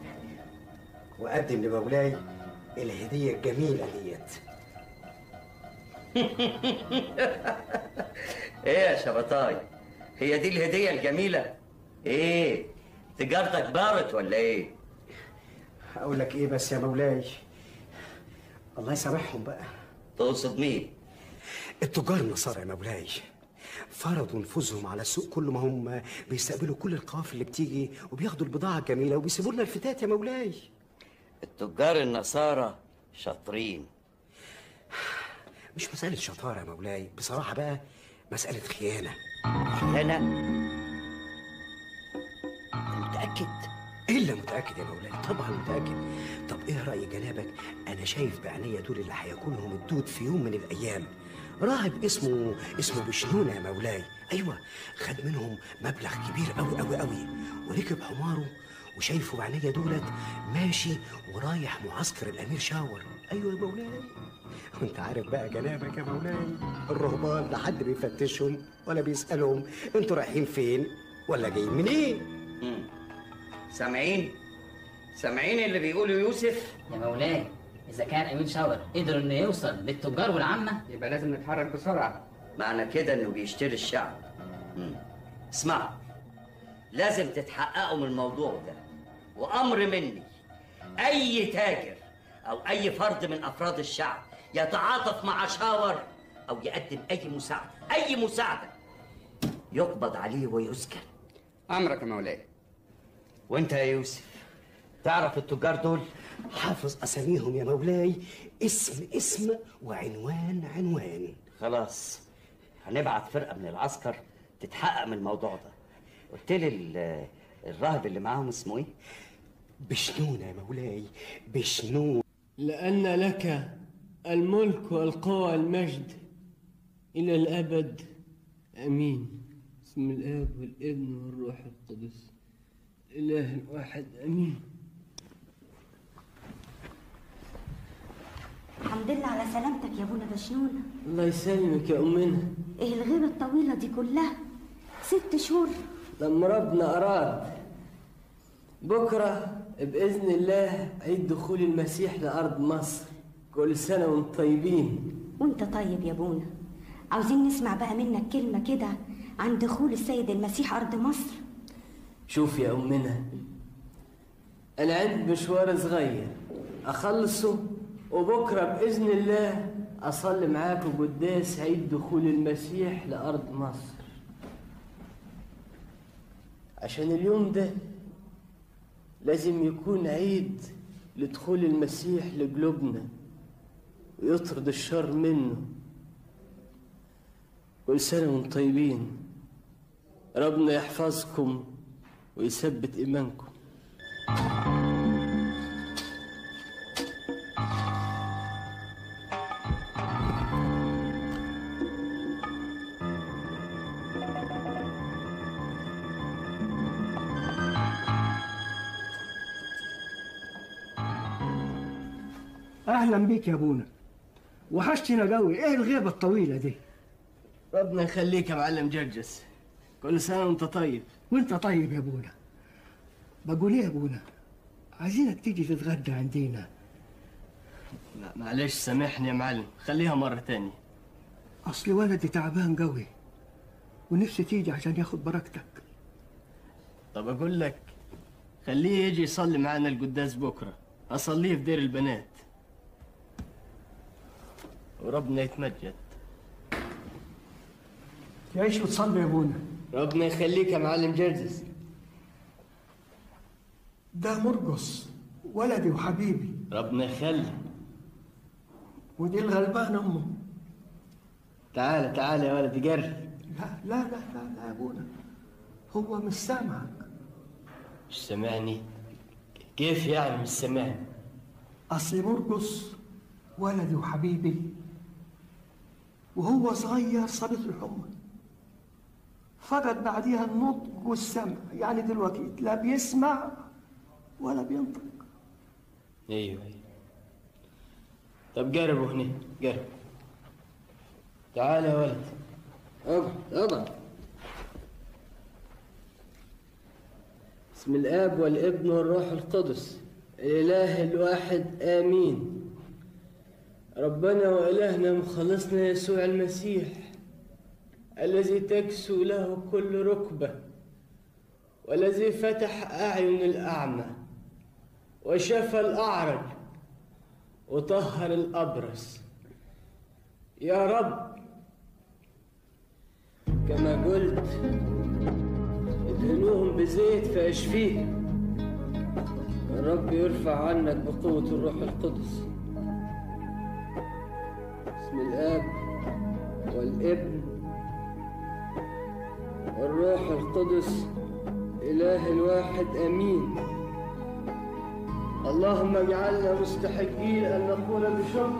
S16: وأقدم لمولاي الهدية الجميلة ديت
S23: ايه يا شبطاي
S11: هي دي الهدية الجميلة ايه تجارتك بارت ولا ايه
S16: اقول لك ايه بس يا مولاي الله يسامحهم بقى
S11: تقصد مين
S16: التجار النصارى يا مولاي فرضوا نفوذهم على السوق كل ما هم بيستقبلوا كل القوافل اللي بتيجي وبياخدوا البضاعة الجميلة وبيسيبوا لنا الفتات يا مولاي
S11: التجار النصارى شاطرين
S16: مش مسألة شطارة يا مولاي بصراحة بقى مسألة خيانة
S11: خيانة؟
S16: متأكد؟ إلا متأكد يا مولاي طبعا متأكد طب إيه رأي جنابك أنا شايف بعينيا دول اللي هيكونهم الدود في يوم من الأيام راهب اسمه اسمه بشنونة يا مولاي أيوة خد منهم مبلغ كبير أوي أوي أوي وركب حماره وشايفه بعينيا دولت ماشي ورايح معسكر الأمير شاور أيوة يا مولاي وانت عارف بقى جنابك يا مولاي الرهبان لا حد بيفتشهم ولا بيسألهم انتوا رايحين فين ولا جايين منين
S11: مم. سامعين سامعين اللي بيقوله يوسف
S21: يا مولاي اذا كان امين شاور قدر انه يوصل للتجار والعامه
S11: يبقى لازم نتحرك بسرعة معنى كده انه بيشتري الشعب مم. اسمعوا لازم تتحققوا من الموضوع ده وامر مني اي تاجر او اي فرد من افراد الشعب يتعاطف مع شاور او يقدم اي مساعده اي مساعده يقبض عليه ويسجن
S14: امرك يا مولاي
S11: وانت يا يوسف تعرف التجار دول
S16: حافظ أساميهم يا مولاي اسم اسم وعنوان عنوان
S11: خلاص هنبعت فرقه من العسكر تتحقق من الموضوع ده قلت لي ال- الراهب اللي معاهم اسمه ايه
S16: بشنون يا مولاي بشنون
S12: لأن لك الملك والقوة والمجد إلى الأبد آمين بسم الآب والابن والروح القدس الإله الواحد آمين
S3: الحمد لله على سلامتك يا ابونا بشنونة
S12: الله يسلمك يا أمنا
S3: ايه الغيبة الطويلة دي كلها ست شهور
S12: لما ربنا أراد بكرة بإذن الله عيد دخول المسيح لأرض مصر كل سنة وانتم طيبين
S3: وانت طيب يا ابونا عاوزين نسمع بقى منك كلمة كده عن دخول السيد المسيح أرض مصر
S12: شوف يا أمنا أنا عندي مشوار صغير أخلصه وبكرة بإذن الله أصلي معاكم قداس عيد دخول المسيح لأرض مصر عشان اليوم ده لازم يكون عيد لدخول المسيح لقلوبنا ويطرد الشر منه كل سنة وانتم طيبين ربنا يحفظكم ويثبت إيمانكم
S18: اهلا بيك يا ابونا وحشتنا قوي ايه الغيبه الطويله دي
S12: ربنا يخليك يا معلم جرجس كل سنة وانت طيب
S18: وانت طيب يا ابونا بقول ايه يا ابونا عايزينك تيجي تتغدى عندنا
S12: لا معلش سامحني يا معلم خليها مرة تانية
S18: اصل ولدي تعبان قوي ونفسي تيجي عشان ياخد بركتك
S12: طب أقول لك خليه يجي يصلي معانا القداس بكرة أصليه في دير البنات وربنا يتمجد
S18: تعيش وتصلي يا ابونا
S12: ربنا يخليك يا معلم جرجس
S18: ده مرقص ولدي وحبيبي
S12: ربنا يخلي
S18: ودي الغلبانه امه
S12: تعال تعال يا ولدي قرب
S18: لا لا لا لا, لا يا ابونا هو مش سامعك
S12: مش سامعني كيف يعني مش سامعني
S18: اصل مرقص ولدي وحبيبي وهو صغير صابت له الحمى فقد بعديها النطق والسمع يعني دلوقتي لا بيسمع ولا بينطق
S12: ايوه ايوه طب قربوا هنا قرب تعال يا ولد اقعد اقعد بسم الاب والابن والروح القدس الاله الواحد امين ربنا والهنا مخلصنا يسوع المسيح الذي تكسو له كل ركبة والذي فتح أعين الأعمى وشفى الأعرج وطهر الأبرص يا رب كما قلت ادهنوهم بزيت فاشفيهم الرب يرفع عنك بقوة الروح القدس بسم الآب والابن والروح القدس إله الواحد آمين اللهم اجعلنا مستحقين أن نقول بشكر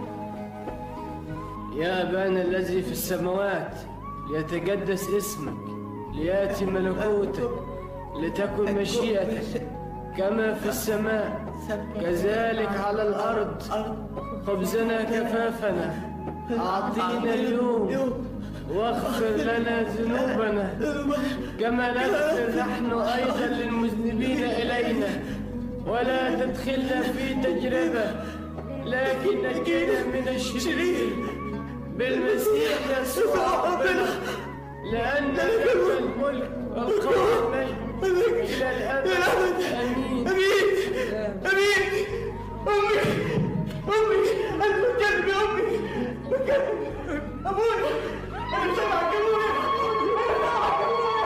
S12: يا أبانا الذي في السماوات ليتقدس اسمك ليأتي ملكوتك لتكن مشيئتك كما في السماء كذلك على الأرض خبزنا كفافنا أعطينا اليوم واغفر لنا ذنوبنا كما نغفر نحن أيضا للمذنبين إلينا ولا تدخلنا في تجربة لكن نجينا من الشرير بالمسيح يسوع ربنا لأن لك الملك والقوة والمجد إلى الأبد آمين
S22: أمين أمين أمي أمي أنا بكلم يا أمي بكلم أبويا أنا سامعك يا أبويا أنا سامعك يا أبويا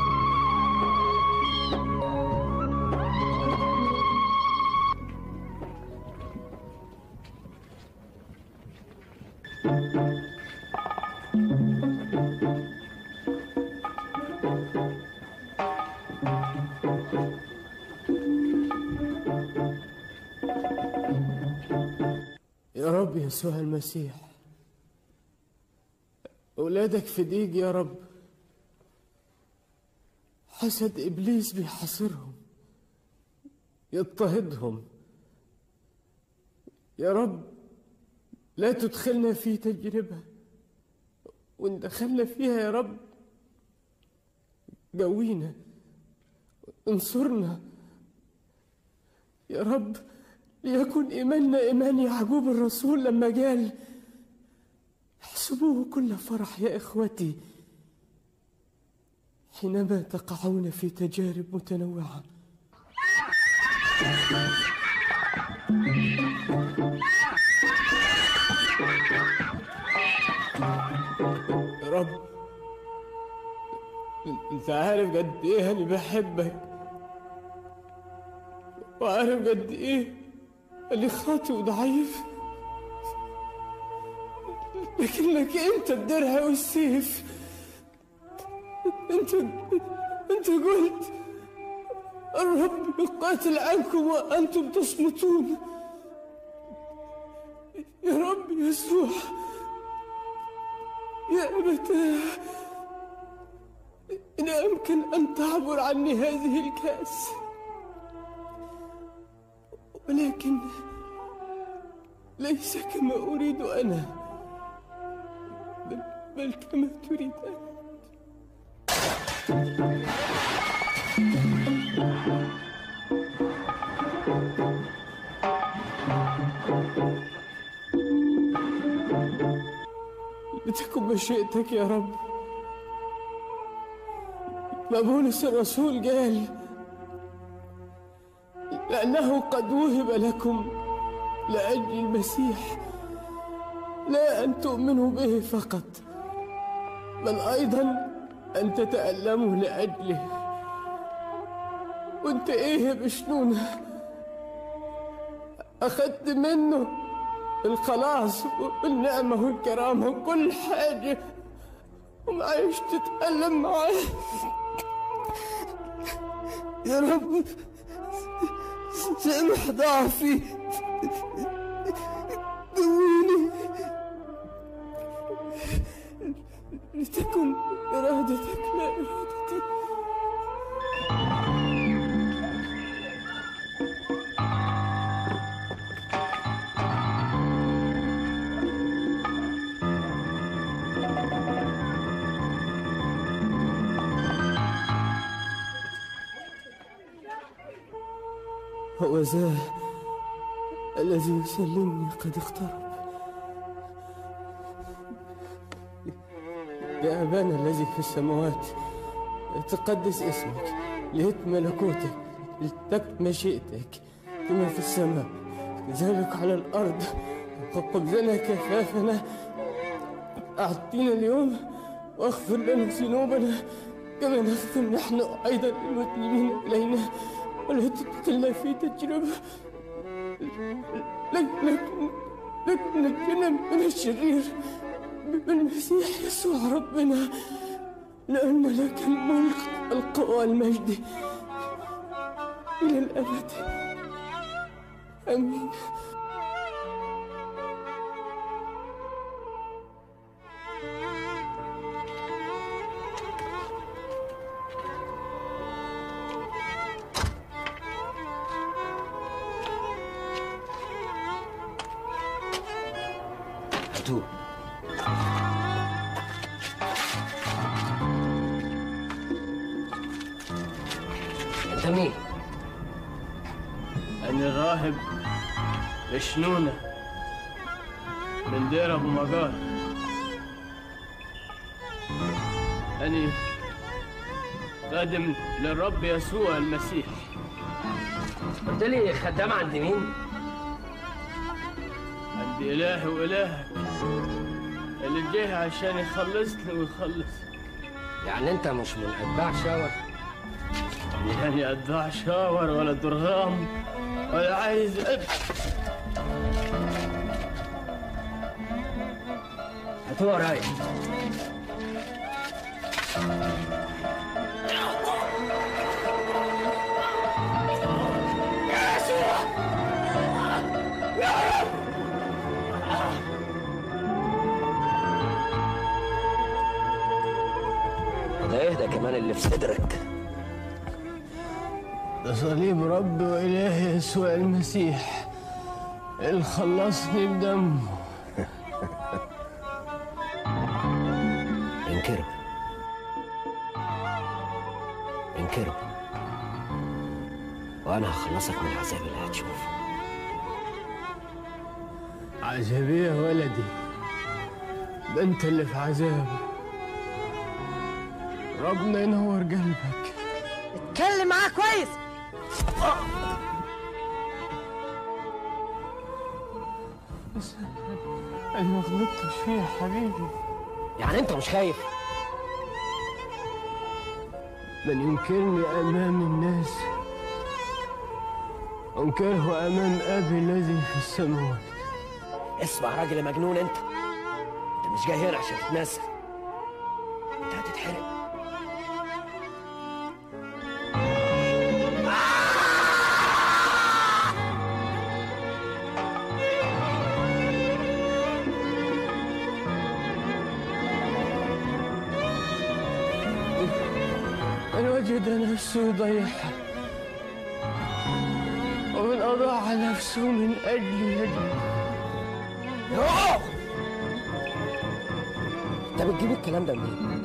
S12: يا رب يسوع المسيح أولادك في ضيق يا رب حسد إبليس بيحاصرهم يضطهدهم يا رب لا تدخلنا في تجربة وإن دخلنا فيها يا رب قوينا انصرنا يا رب ليكن إيماننا إيمان يعقوب الرسول لما قال احسبوه كل فرح يا إخوتي حينما تقعون في تجارب متنوعة يا رب انت عارف قد ايه انا بحبك وعارف قد ايه اللي خاطئ وضعيف لكنك انت الدرع والسيف انت انت قلت الرب يقاتل عنكم وانتم تصمتون يا رب يسوع يا أبتاه إن أمكن أن تعبر عني هذه الكأس ولكن ليس كما أريد أنا بل, بل كما تريد أنت لتكن مشيئتك يا رب ما بولس الرسول قال لأنه قد وهب لكم لأجل المسيح لا أن تؤمنوا به فقط بل أيضا أن تتألموا لأجله وانت ايه يا بشنونة أخذت منه الخلاص والنعمة والكرامة وكل حاجة وما عايش تتألم معاه يا رب سامح ضعفي قويني لتكن إرادتك لا إرادتي هو ذا الذي يسلمني قد اقترب
S1: يا أبانا الذي في السماوات تقدس اسمك ليت ملكوتك لتكن مشيئتك كما في السماء كذلك على الأرض وخبزنا كفافنا أعطينا اليوم واغفر لنا ذنوبنا كما نغفر نحن أيضا المذنبين إلينا ولا تدخلنا في تجربة لكن لكن نجنا من الشرير بالمسيح يسوع ربنا لأن لك الملك القوى والمجد إلى الأبد آمين
S16: هاتوه
S12: انت مين؟
S1: أنا الراهب بشنونة من دير أبو مجار أنا خادم للرب يسوع المسيح
S12: قلت لي خدام عند مين؟
S1: عند إلهي وإلهك اللي جه عشان يخلصني ويخلص
S12: يعني انت مش من اتباع شاور
S1: يعني أتباع شاور ولا درغام ولا عايز أب
S12: هاتوه ورايا
S16: ده ايه ده كمان اللي في صدرك
S1: ده صليب رب وإلهي يسوع المسيح اللي خلصني بدمه
S16: انكره انكره وانا هخلصك من العذاب اللي هتشوفه
S1: عذابية يا ولدي ده انت اللي في عذاب ربنا ينور قلبك
S20: اتكلم معاه كويس
S1: بس انا ما غلطتش فيها يا حبيبي
S16: يعني انت مش خايف
S1: من ينكرني امام الناس انكره امام ابي الذي في السماوات
S16: اسمع راجل يا مجنون انت انت مش جاي هنا عشان تتناسى انت هتتحرق
S1: من وجد نفسه ضيعها ومن أضاع نفسه من أجل يجد
S16: انت بتجيب الكلام ده منين؟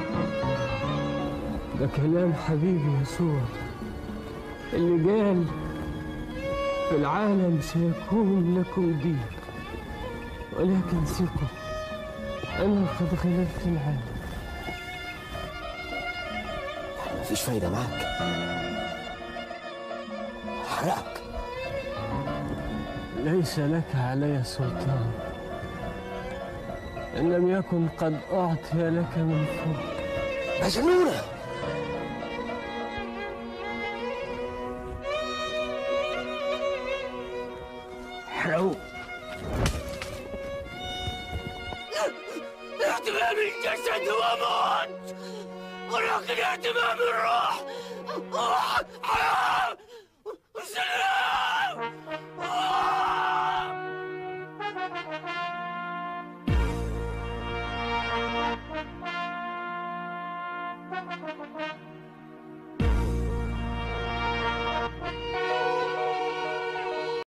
S1: ده كلام حبيبي يسوع اللي قال في العالم سيكون لكم ضيق ولكن ثقوا أنا قد غلبت العالم
S16: مفيش فايدة معاك حرقك
S1: ليس لك علي سلطان إن لم يكن قد أعطي لك من فوق
S16: مجنونة
S1: حرقوا
S22: اهتمام الجسد هو موت ولكن اهتمام الروح هو حياة